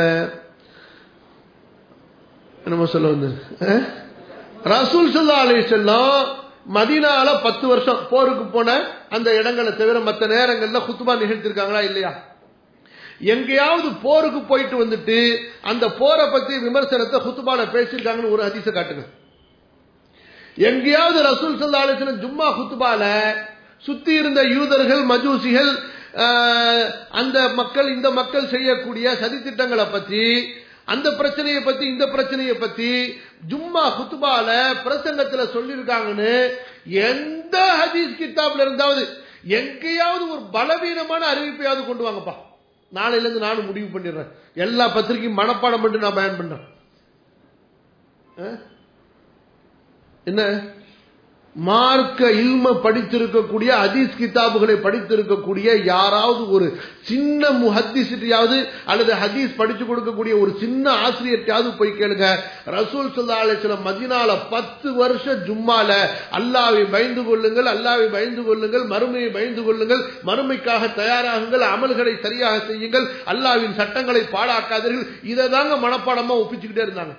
என்னமோ சொல்ல வந்த ரசூல் சல்லா அலி செல்லம் மதினால பத்து வருஷம் போருக்கு போன அந்த இடங்களை தவிர மற்ற நேரங்கள்ல குத்துபா நிகழ்த்திருக்காங்களா இல்லையா எங்கேயாவது போருக்கு போயிட்டு வந்துட்டு அந்த போரை பத்தி விமர்சனத்தை குத்துபால பேசியிருக்காங்கன்னு ஒரு அதிச காட்டுங்க எங்கேயாவது ரசூல் சல்லா அலிஸ்லம் ஜும்மா குத்துபால சுத்தி இருந்த யூதர்கள் மஜூசிகள் ஆஹ், அந்த மக்கள் இந்த மக்கள் செய்யக்கூடிய சதித்திட்டங்களை பத்தி அந்த பிரச்சனையை பத்தி இந்த பிரச்சனையை பத்தி ஜும்மா குத்துபால பிரசங்கத்துல சொல்லியிருக்காங்கன்னு எந்த ஹதீஸ் கித்தாப்ல இருந்தாவது எங்கேயாவது ஒரு பலவீனமான அறிவிப்பையாவது கொண்டு வாங்கப்பா நாளையில இருந்து நானும் முடிவு பண்ணிடுறேன் எல்லா பத்திரிக்கையும் மனப்பாடம் பண்ணிட்டு நான் பயன் பண்றேன் ஆ? என்ன மார்க்க இல்ம படித்திருக்கக்கூடிய ஹதீஸ் கிதாபுகளை படித்திருக்கக்கூடிய யாராவது ஒரு சின்ன முஹத்திசிட்டியாவது அல்லது ஹதீஸ் படிச்சு கொடுக்கக்கூடிய ஒரு சின்ன ஆசிரியர்கிட்டயாவது போய் கேளுங்க ரசூல் சல்லா அலிஸ்லாம் மதினால பத்து வருஷம் ஜும்மால அல்லாவை பயந்து கொள்ளுங்கள் அல்லாவை பயந்து கொள்ளுங்கள் மறுமையை பயந்து கொள்ளுங்கள் மறுமைக்காக தயாராகுங்கள் அமல்களை சரியாக செய்யுங்கள் அல்லாவின் சட்டங்களை பாழாக்காதீர்கள் இதை தாங்க மனப்பாடமா ஒப்பிச்சுக்கிட்டே இருந்தாங்க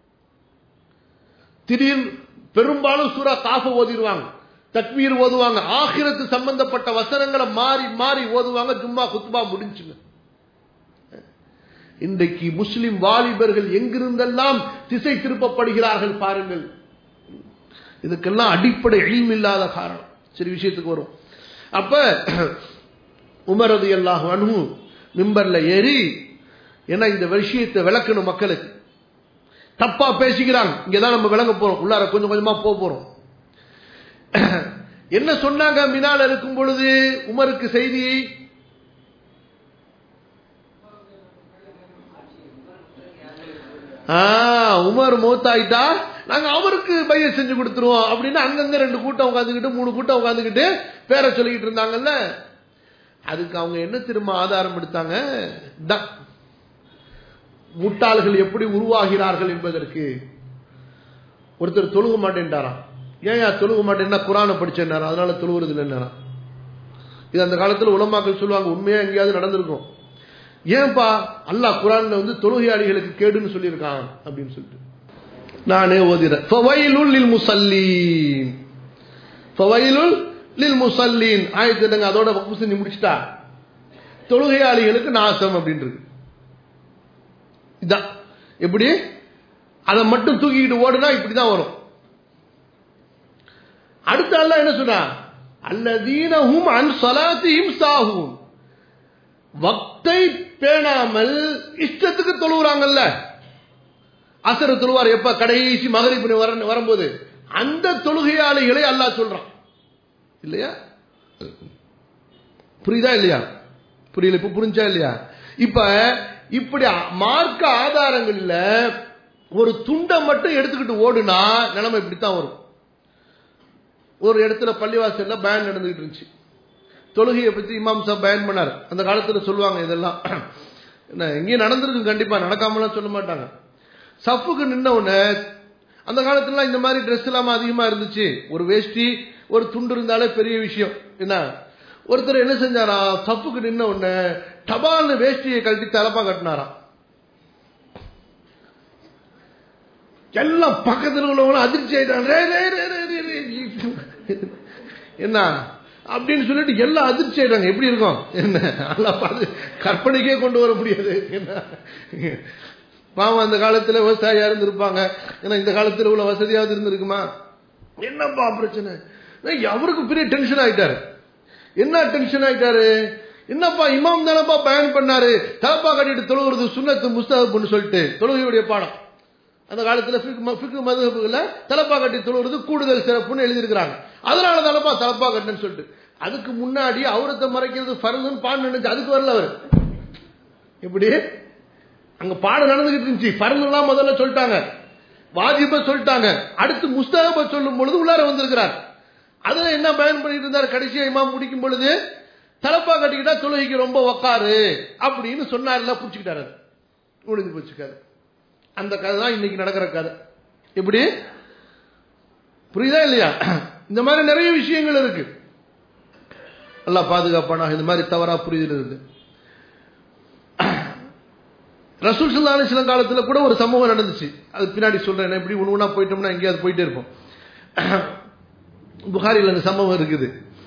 திடீர்னு பெரும்பாலும் சூரா காஃப ஓதிடுவாங்க தக்வீர் ஓதுவாங்க ஆகிரத்து சம்பந்தப்பட்ட வசனங்களை மாறி மாறி ஓதுவாங்க ஜும்மா குத்பா முடிஞ்சுங்க இன்றைக்கு முஸ்லிம் வாலிபர்கள் எங்கிருந்தெல்லாம் திசை திருப்பப்படுகிறார்கள் பாருங்கள் இதுக்கெல்லாம் அடிப்படை இல்லாத காரணம் சரி விஷயத்துக்கு வரும் அப்ப உமரது அல்லாஹ் அனு மிம்பர்ல ஏறி ஏன்னா இந்த விஷயத்தை விளக்கணும் மக்களுக்கு தப்பா பேசிக்கிறாங்க இங்கதான் நம்ம விளங்க போறோம் உள்ளார கொஞ்சம் கொஞ்சமா போக போறோம் என்ன சொன்னாங்க மினால இருக்கும் பொழுது உமருக்கு செய்தி ஆ, உமர் மூத்தாயிட்டா நாங்க அவருக்கு பைய செஞ்சு கொடுத்துருவோம் அப்படின்னு அங்கங்க ரெண்டு கூட்டம் உட்காந்துக்கிட்டு மூணு கூட்டம் உட்காந்துக்கிட்டு பேரை சொல்லிக்கிட்டு இருந்தாங்கல்ல அதுக்கு அவங்க என்ன திரும்ப ஆதாரம் எடுத்தாங்க இதான். முட்டாள்கள் எப்படி உருவாகிறார்கள் என்பதற்கு ஒருத்தர் தொழுக மாட்டேன்ட்டாராம் ஏன் தொழுக மாட்டேன்னா குரானை படிச்சேன் அதனால தொழுகிறது இல்லைன்னாராம் இது அந்த காலத்துல உலமாக்கள் சொல்லுவாங்க உண்மையா எங்கேயாவது நடந்திருக்கும் ஏன்பா அல்லாஹ் குரான்ல வந்து தொழுகையாளிகளுக்கு கேடுன்னு சொல்லியிருக்கான் அப்படின்னு சொல்லிட்டு நானே ஓதிறேன் ஃபவைலுல் லில் முஸல்லீன் ஃபவைலுல் லில் முஸல்லீன் ஆயத்துங்க அதோட முஸ்லிம் முடிச்சிட்டா தொழுகையாளிகளுக்கு நாசம் அப்படின்னு இருக்கு இதான் எப்படி அதை மட்டும் தூக்கிக்கிட்டு ஓடுனா இப்படிதான் வரும் அடுத்த அல்ல என்ன சொன்னா அல்லதீனஹும் அன் சலாத்திஹிம் சாஹூன் வக்தை பேணாமல் இஷ்டத்துக்கு தொழுகிறாங்கல்ல அசர தொழுவார் எப்ப கடைசி மகரிப்பு வர வரும்போது அந்த தொழுகையாளிகளை அல்லாஹ் சொல்றான் இல்லையா புரியுதா இல்லையா புரியல இப்ப புரிஞ்சா இல்லையா இப்ப இப்படி மார்க்க ஆதாரங்கள்ல ஒரு துண்டை மட்டும் எடுத்துக்கிட்டு ஓடுனா நிலைமை இப்படித்தான் வரும் ஒரு இடத்துல பள்ளிவாசல்ல பயன் நடந்துகிட்டு இருந்துச்சு தொழுகையை பத்தி இமாம் சாப் பயன் பண்ணார் அந்த காலத்துல சொல்லுவாங்க இதெல்லாம் என்ன எங்கேயும் நடந்திருக்கு கண்டிப்பா நடக்காமலாம் சொல்ல மாட்டாங்க சப்புக்கு நின்ன உடனே அந்த காலத்துல இந்த மாதிரி ட்ரெஸ் எல்லாம் அதிகமா இருந்துச்சு ஒரு வேஷ்டி ஒரு துண்டு இருந்தாலே பெரிய விஷயம் என்ன ஒருத்தர் என்ன செஞ்சாரா சப்புக்கு நின்ன உடனே டபால்னு வேஷ்டியை கழட்டி தலப்பா கட்டினாராம் எல்லாம் பக்கத்தில் உள்ளவங்களும் அதிர்ச்சி ஆயிட்டாங்க ரே, ரே, ரே, ரே, ரே, ரே. என்ன அப்படின்னு சொல்லிட்டு எல்லாம் அதிர்ச்சி ஆயிட்டாங்க எப்படி இருக்கும் என்ன எல்லாம் பார்த்து கற்பனைக்கே கொண்டு வர முடியாது என்ன பாவம் அந்த காலத்துல விவசாயியா இருந்திருப்பாங்க ஏன்னா இந்த காலத்துல உள்ள வசதியாவது இருந்திருக்குமா என்னப்பா பிரச்சனை ஏய், அவருக்கு பெரிய டென்ஷன் ஆயிட்டாரு என்ன டென்ஷன் ஆயிட்டாரு என்னப்பா இமாம் தானப்பா பயன் பண்ணாரு தலப்பா கட்டிட்டு தொழுகிறது சுண்ணத்து முஸ்தகப்னு சொல்லிட்டு தொழுகையுடைய பாடம் அந்த காலத்துல ஃபிக்கு மதுல தலப்பா கட்டி தொழுகிறது கூடுதல் சிறப்புன்னு எழுதியிருக்கிறாங்க அதனால தானப்பா தலப்பா கட்டுன்னு சொல்லிட்டு அதுக்கு முன்னாடி அவரத்தை மறைக்கிறது ஃபர்துன்னு பாடம் நினைச்சு அதுக்கு வரல அவர் எப்படி அங்க பாடம் நடந்துகிட்டு இருந்துச்சு ஃபர்துலாம் முதல்ல சொல்லிட்டாங்க வாஜிப சொல்லிட்டாங்க அடுத்து முஸ்தகப சொல்லும் பொழுது உள்ளார வந்திருக்கிறார் அதுல என்ன பயன் பண்ணிட்டு இருந்தார் கடைசியா இமாம் முடிக்கும் பொழுது தலப்பா கட்டிக்கிட்டா தொழுகைக்கு ரொம்ப உக்காரு அப்படின்னு சொன்னார்ல புடிச்சுக்கிட்டாரு அது. முடிஞ்சு போச்சுக்காரு அந்த கதை தான் இன்னைக்கு நடக்கிற கதை எப்படி புரியுதா இல்லையா இந்த மாதிரி நிறைய விஷயங்கள் இருக்கு நல்லா பாதுகாப்பானா இந்த மாதிரி தவறா புரிதல் இருக்கு ரசூல் சல்லா அலிஸ்லாம் காலத்துல கூட ஒரு சம்பவம் நடந்துச்சு அது பின்னாடி சொல்றேன் எப்படி ஒன்று ஒன்றா போயிட்டோம்னா எங்கேயாவது போயிட்டே இருப்போம் புகாரில் அந்த சம்பவம் இருக்குது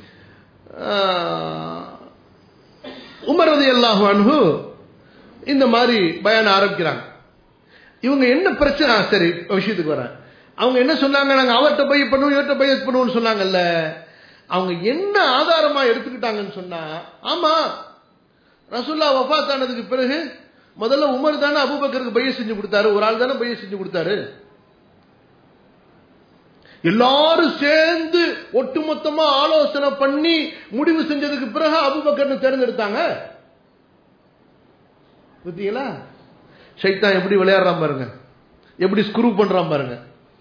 உமர் ரதி அல்லாஹு அன்ஹு இந்த மாதிரி பயான ஆரம்பிக்கிறாங்க இவங்க என்ன பிரச்சனை ஆ, சரி விஷயத்துக்கு வரேன் அவங்க என்ன சொன்னாங்க நாங்க அவர்கிட்ட போய் பண்ணுவோம் இவர்கிட்ட போய் பண்ணுவோம்னு சொன்னாங்கல்ல அவங்க என்ன ஆதாரமா எடுத்துக்கிட்டாங்கன்னு சொன்னா ஆமா ரசுல்லா வஃபாத் ஆனதுக்கு பிறகு முதல்ல உமர் தானே அபூபக்கருக்கு பைய செஞ்சு கொடுத்தாரு ஒரு ஆள் தானே பைய செஞ்சு கொடுத்தாரு எல்லாரும் சேர்ந்து ஒட்டுமொத்தமா ஆலோசனை பண்ணி முடிவு செஞ்சதுக்கு பிறகு அபுபக்கர்னு தேர்ந்தெடுத்தாங்க புத்தீங்களா சைத்தான் எப்படி விளையாடுறான் பாருங்க எப்படி ஸ்க்ரூ பண்றான் பாருங்க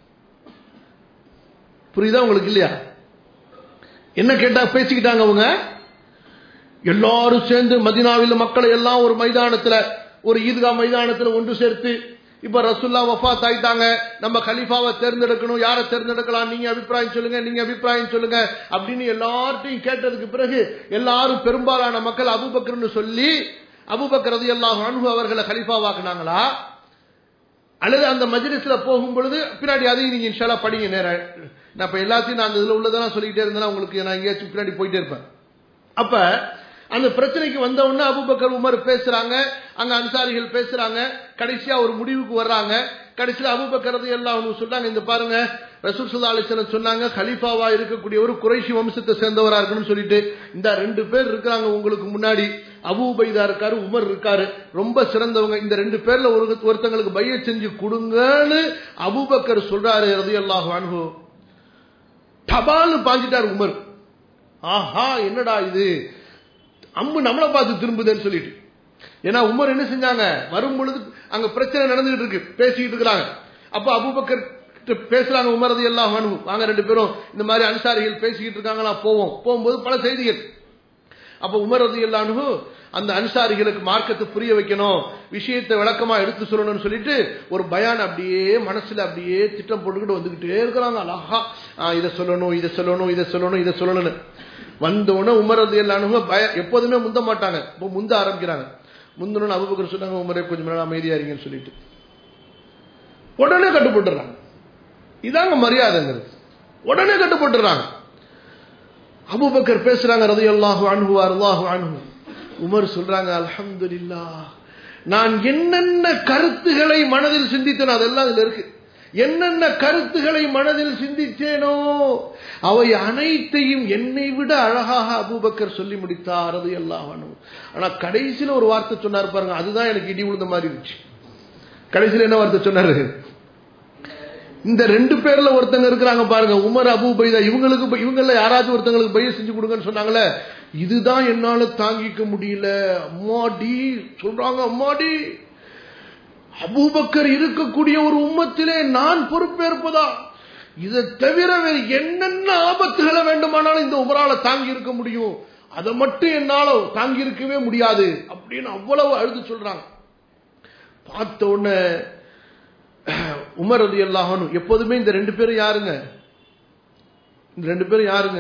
புரியுதா உங்களுக்கு இல்லையா என்ன கேட்டா பேசிக்கிட்டாங்க அவங்க எல்லாரும் சேர்ந்து மதினாவில் மக்களை எல்லாம் ஒரு மைதானத்துல ஒரு ஈத்கா மைதானத்துல ஒன்று சேர்த்து இப்ப ரசுல்லா வஃபாத் ஆயிட்டாங்க நம்ம கலீஃபாவை தேர்ந்தெடுக்கணும் யாரை தேர்ந்தெடுக்கலாம் நீங்க அபிப்பிராயம் சொல்லுங்க நீங்க அபிப்பிராயம் சொல்லுங்க அப்படின்னு எல்லார்ட்டையும் கேட்டதுக்கு பிறகு எல்லாரும் பெரும்பாலான மக்கள் அபுபக்கர்னு சொல்லி அபுபக்கர் ரதி அல்லாஹ் அன்பு அவர்களை கலீஃபாவாக்குனாங்களா அல்லது அந்த மஜ்லிஸ்ல போகும் பொழுது பின்னாடி அதையும் நீங்க இன்ஷாலா படிங்க நேரம் நான் இப்ப எல்லாத்தையும் நான் அந்த இதுல உள்ளதெல்லாம் சொல்லிக்கிட்டே இருந்தேன்னா உங்களுக்கு நான் எங்கேயாச்சும் பின்னாடி போயிட்டே இருப்பேன் அப்ப அந்த பிரச்சனைக்கு வந்த உடனே அபுபக்கர் உமர் பேசுறாங்க அங்க அன்சாரிகள் பேசுறாங்க கடைசியா ஒரு முடிவுக்கு வர்றாங்க கடைசியில் அபுபக்கரது எல்லாம் சொல்றாங்க இந்த பாருங்க ரசூல் சுல்லா அலிஸ்வரன் சொன்னாங்க கலீஃபாவா இருக்கக்கூடிய ஒரு குறைஷி வம்சத்தை சேர்ந்தவரா இருக்கணும்னு சொல்லிட்டு இந்த ரெண்டு பேர் இருக்கிறாங்க உங்களுக்கு முன்னாடி அபூபைதா இருக்காரு உமர் இருக்காரு ரொம்ப சிறந்தவங்க இந்த ரெண்டு பேர்ல ஒரு ஒருத்தங்களுக்கு பைய செஞ்சு கொடுங்கன்னு அபூபக்கர் சொல்றாரு ரதி அல்லாஹ் அனுகு டபால்னு பாஞ்சிட்டார் உமர் ஆஹா என்னடா இது அம்பு நம்மளை பார்த்து திரும்புதுன்னு சொல்லிட்டு ஏன்னா உமர் என்ன செஞ்சாங்க வரும் பொழுது அங்க பிரச்சனை நடந்துகிட்டு இருக்கு பேசிக்கிட்டு இருக்கிறாங்க அப்ப அபுபக்கர் பேசுறாங்க உமரது எல்லாம் அனுபவம் வாங்க ரெண்டு பேரும் இந்த மாதிரி அன்சாரிகள் பேசிக்கிட்டு இருக்காங்களா போவோம் போகும்போது பல செய்திகள் அப்ப உமரது எல்லானு அந்த அன்சாரிகளுக்கு மார்க்கத்தை புரிய வைக்கணும் விஷயத்தை விளக்கமா எடுத்து சொல்லணும்னு சொல்லிட்டு ஒரு பயான் அப்படியே மனசுல அப்படியே திட்டம் போட்டுக்கிட்டு வந்துகிட்டே இருக்கிறாங்க அழகா இதை சொல்லணும் இதை சொல்லணும் இதை சொல்லணும் இதை சொல்லணும்னு வந்தோடனே உமரது எல்லானுங்க பய எப்போதுமே முந்த மாட்டாங்க இப்போ முந்த ஆரம்பிக்கிறாங்க முந்தணும்னு அபுபக்கர் சொன்னாங்க உமரே கொஞ்சம் நேரம் அமைதியா இருங்கன்னு சொல்லிட்டு உடனே கட்டுப்பட்டுறாங்க இதாங்க மரியாதைங்கிறது உடனே கட்டுப்பட்டுறாங்க அபுபக்கர் பேசுறாங்க ரதி அல்லாஹு அன்பு அல்லாஹு அன்பு உமர் சொல்றாங்க அல்ஹம்துலில்லா நான் என்னென்ன கருத்துகளை மனதில் சிந்தித்தேன் அதெல்லாம் இதுல இருக்கு என்னென்ன கருத்துக்களை மனதில் சிந்தித்தேனோ அவை அனைத்தையும் என்னை விட அழகாக அபூபக்கர் சொல்லி முடித்தார் அது எல்லாம் ஆனா கடைசியில ஒரு வார்த்தை சொன்னார் பாருங்க அதுதான் எனக்கு இடி விழுந்த மாதிரி இருந்துச்சு கடைசியில என்ன வார்த்தை சொன்னாரு இந்த ரெண்டு பேர்ல ஒருத்தங்க இருக்கிறாங்க பாருங்க உமர் அபு பைதா இவங்களுக்கு இவங்கள யாராச்சும் ஒருத்தங்களுக்கு பைய செஞ்சு கொடுங்கன்னு சொன்னாங்களே இதுதான் என்னால தாங்கிக்க முடியல அம்மாடி சொல்றாங்க அம்மாடி அபூபக்கர் இருக்கக்கூடிய ஒரு உம்மத்திலே நான் பொறுப்பேற்பதா இதை தவிர வேறு என்னென்ன ஆபத்துகளை வேண்டுமானாலும் இந்த உமரால தாங்கி இருக்க முடியும் அதை மட்டும் என்னால தாங்கி இருக்கவே முடியாது அப்படின்னு அவ்வளவு அழுது சொல்றாங்க பார்த்த உடனே உமர் அது எல்லாகணும் எப்போதுமே இந்த ரெண்டு பேரும் யாருங்க இந்த ரெண்டு பேரும் யாருங்க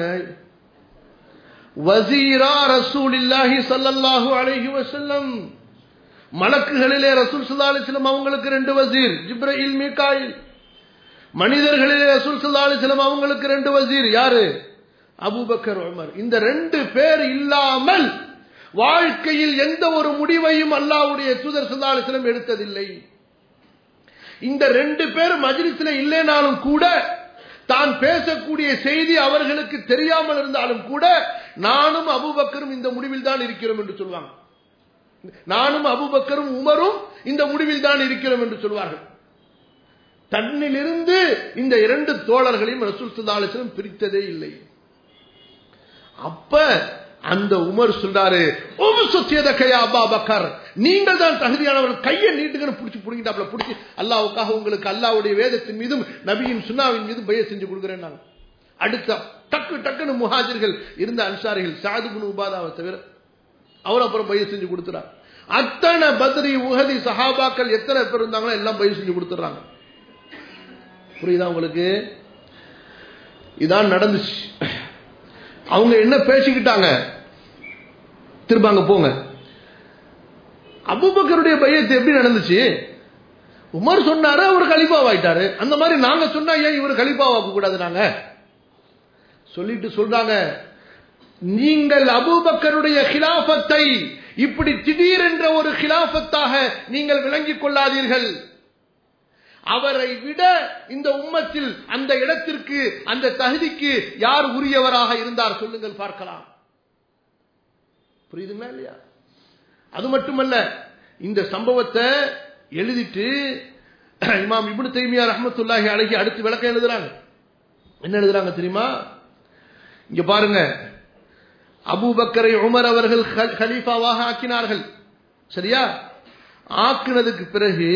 வசீரா ரசூல் இல்லாஹி சல்லல்லாஹு அலைஹி வசல்லம் மலக்குகளிலே ரசூல் சுல்லா அலிஸ்லம் அவங்களுக்கு ரெண்டு வசீர் ஜிப்ரஹில் மீகாயில் மனிதர்களிலே ரசூல் சுல்லா அலிஸ்லம் அவங்களுக்கு ரெண்டு வசீர் யாரு அபுபக்கர் உமர் இந்த ரெண்டு பேர் இல்லாமல் வாழ்க்கையில் எந்த ஒரு முடிவையும் அல்லாவுடைய தூதர் சுல்லா அலிஸ்லம் எடுத்ததில்லை இந்த ரெண்டு பேர் மஜ்லிஸ்ல இல்லைனாலும் கூட தான் பேசக்கூடிய செய்தி அவர்களுக்கு தெரியாமல் இருந்தாலும் கூட நானும் அபுபக்கரும் இந்த முடிவில் தான் இருக்கிறோம் என்று சொல்வாங்க நானும் அபுபக்கரும் உமரும் இந்த முடிவில் தான் இருக்கிறோம் என்று சொல்வார்கள் தன்னிலிருந்து இந்த இரண்டு தோழர்களையும் ரசூல் சுல்லாலிசனம் பிரித்ததே இல்லை அப்ப அந்த உமர் சொல்றாரு அப்பா பக்கர் நீங்கள் தான் தகுதியானவர்கள் கையை நீட்டுங்கன்னு பிடிச்சி பிடிங்கிட்டாப்ல பிடிச்சி அல்லாவுக்காக உங்களுக்கு அல்லாவுடைய வேதத்தின் மீதும் நபியின் சுண்ணாவின் மீதும் பய செஞ்சு கொடுக்குறேன் நான் அடுத்த டக்கு டக்குன்னு முஹாஜிர்கள் இருந்த அன்சாரிகள் சாதுகுனு உபாதாவை தவிர அவர் அப்புறம் பயிர் செஞ்சு கொடுத்துறார் அத்தனை பத்ரி உகதி சஹாபாக்கள் எத்தனை பேர் இருந்தாங்களோ எல்லாம் பயிர் செஞ்சு கொடுத்துறாங்க புரியுதா உங்களுக்கு இதான் நடந்துச்சு அவங்க என்ன பேசிக்கிட்டாங்க திரும்ப அங்க போங்க அபுபக்கருடைய பையத்தை எப்படி நடந்துச்சு உமர் சொன்னாரு அவர் கலிபாவாயிட்டாரு அந்த மாதிரி நாங்க சொன்னா ஏன் இவர் கலிபாவாக்க கூடாது நாங்க சொல்லிட்டு சொல்றாங்க நீங்கள் அபூபக்கருடைய கிலாபத்தை இப்படி திடீரென்ற ஒரு கிலாபத்தாக நீங்கள் விளங்கிக் கொள்ளாதீர்கள் அவரை விட இந்த உம்மத்தில் அந்த இடத்திற்கு அந்த தகுதிக்கு யார் உரியவராக இருந்தார் சொல்லுங்கள் பார்க்கலாம் புரியுதுங்களா இல்லையா அது மட்டுமல்ல இந்த சம்பவத்தை எழுதிட்டு இமாம் இப்னு தைமியா ரஹ்மத்துல்லாஹி அலைஹி அடுத்து விளக்கம் எழுதுறாங்க என்ன எழுதுறாங்க தெரியுமா இங்க பாருங்க அபூபக்கரை உமர் அவர்கள் ஹ- கலீஃபாவாக ஆக்கினார்கள் சரியா ஆக்கினதுக்கு பிறகு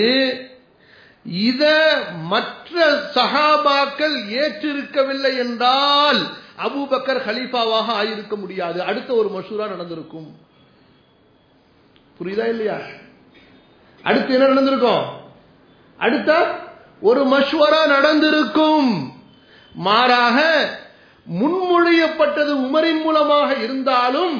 இத மற்ற சஹாபாக்கள் ஏற்றிருக்கவில்லை என்றால் அபூபக்கர் ஹலீஃபாவாக ஆயிருக்க முடியாது அடுத்த ஒரு மசூரா நடந்திருக்கும் புரியுதா இல்லையா அடுத்து என்ன நடந்திருக்கும் அடுத்த ஒரு மஷ்வரா நடந்திருக்கும் மாறாக முன்மொழியப்பட்டது உமரின் மூலமாக இருந்தாலும்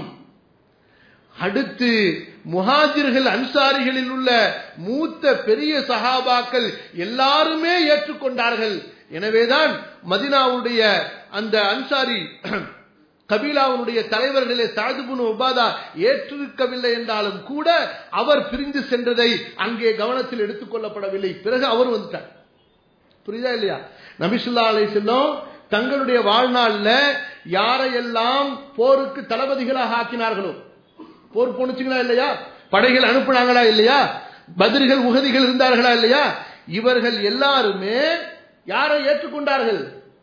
அடுத்து முஹாஜிர்கள் அன்சாரிகளில் உள்ள மூத்த பெரிய சஹாபாக்கள் எல்லாருமே ஏற்றுக்கொண்டார்கள் எனவேதான் மதினாவுடைய அந்த அன்சாரி கபீலாவுடைய தலைவர்களே சாதுபுன் உபாதா ஏற்றிருக்கவில்லை என்றாலும் கூட அவர் பிரிந்து சென்றதை அங்கே கவனத்தில் எடுத்துக் கொள்ளப்படவில்லை பிறகு அவர் வந்துட்டார் புரியுதா இல்லையா நபிசுல்லா அலை செல்லும் தங்களுடைய வாழ்நாள்ல யாரையெல்லாம் போருக்கு தளபதிகளாக ஆக்கினார்களோ போர் போனுச்சுங்களா இல்லையா படைகள் அனுப்புனாங்களா இல்லையா பதிர்கள் உகதிகள் இருந்தார்களா இல்லையா இவர்கள் எல்லாருமே யாரை ஏற்றுக்கொண்டார்கள்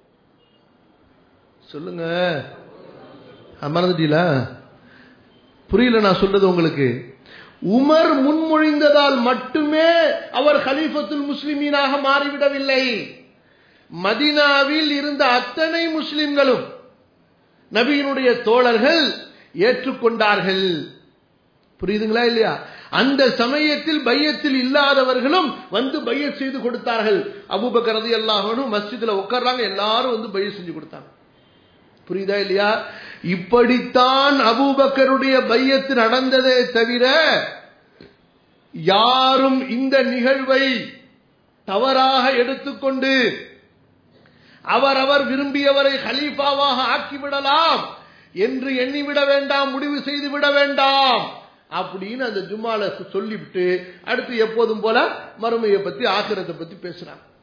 சொல்லுங்க அஹ், மறந்துட்டீங்களா புரியல நான் சொல்றது உங்களுக்கு உமர் முன்மொழிந்ததால் மட்டுமே அவர் கலீஃபத்துல் முஸ்லிமீனாக மாறிவிடவில்லை மதினாவில் இருந்த அத்தனை முஸ்லிம்களும் நபியினுடைய தோழர்கள் ஏற்றுக்கொண்டார்கள் புரியுதுங்களா இல்லையா அந்த சமயத்தில் பையத்தில் இல்லாதவர்களும் வந்து பைய செய்து கொடுத்தார்கள் அபூபக்கர் ரதி எல்லாரும் மஸ்ஜிதுல உட்கார்றாங்க எல்லாரும் வந்து பைய செஞ்சு கொடுத்தாங்க புரியுதா இல்லையா இப்படித்தான் அபூபக்கருடைய பையத்து நடந்ததே தவிர யாரும் இந்த நிகழ்வை தவறாக எடுத்துக்கொண்டு அவரவர் விரும்பியவரை ஹலீஃபாவாக ஆக்கிவிடலாம் என்று எண்ணிவிட வேண்டாம் முடிவு செய்து விட வேண்டாம் அப்படின்னு அந்த ஜும்மால சொல்லிவிட்டு அடுத்து எப்போதும் போல மறுமையை பத்தி ஆக்கிரத்தை பத்தி பேசுறாங்க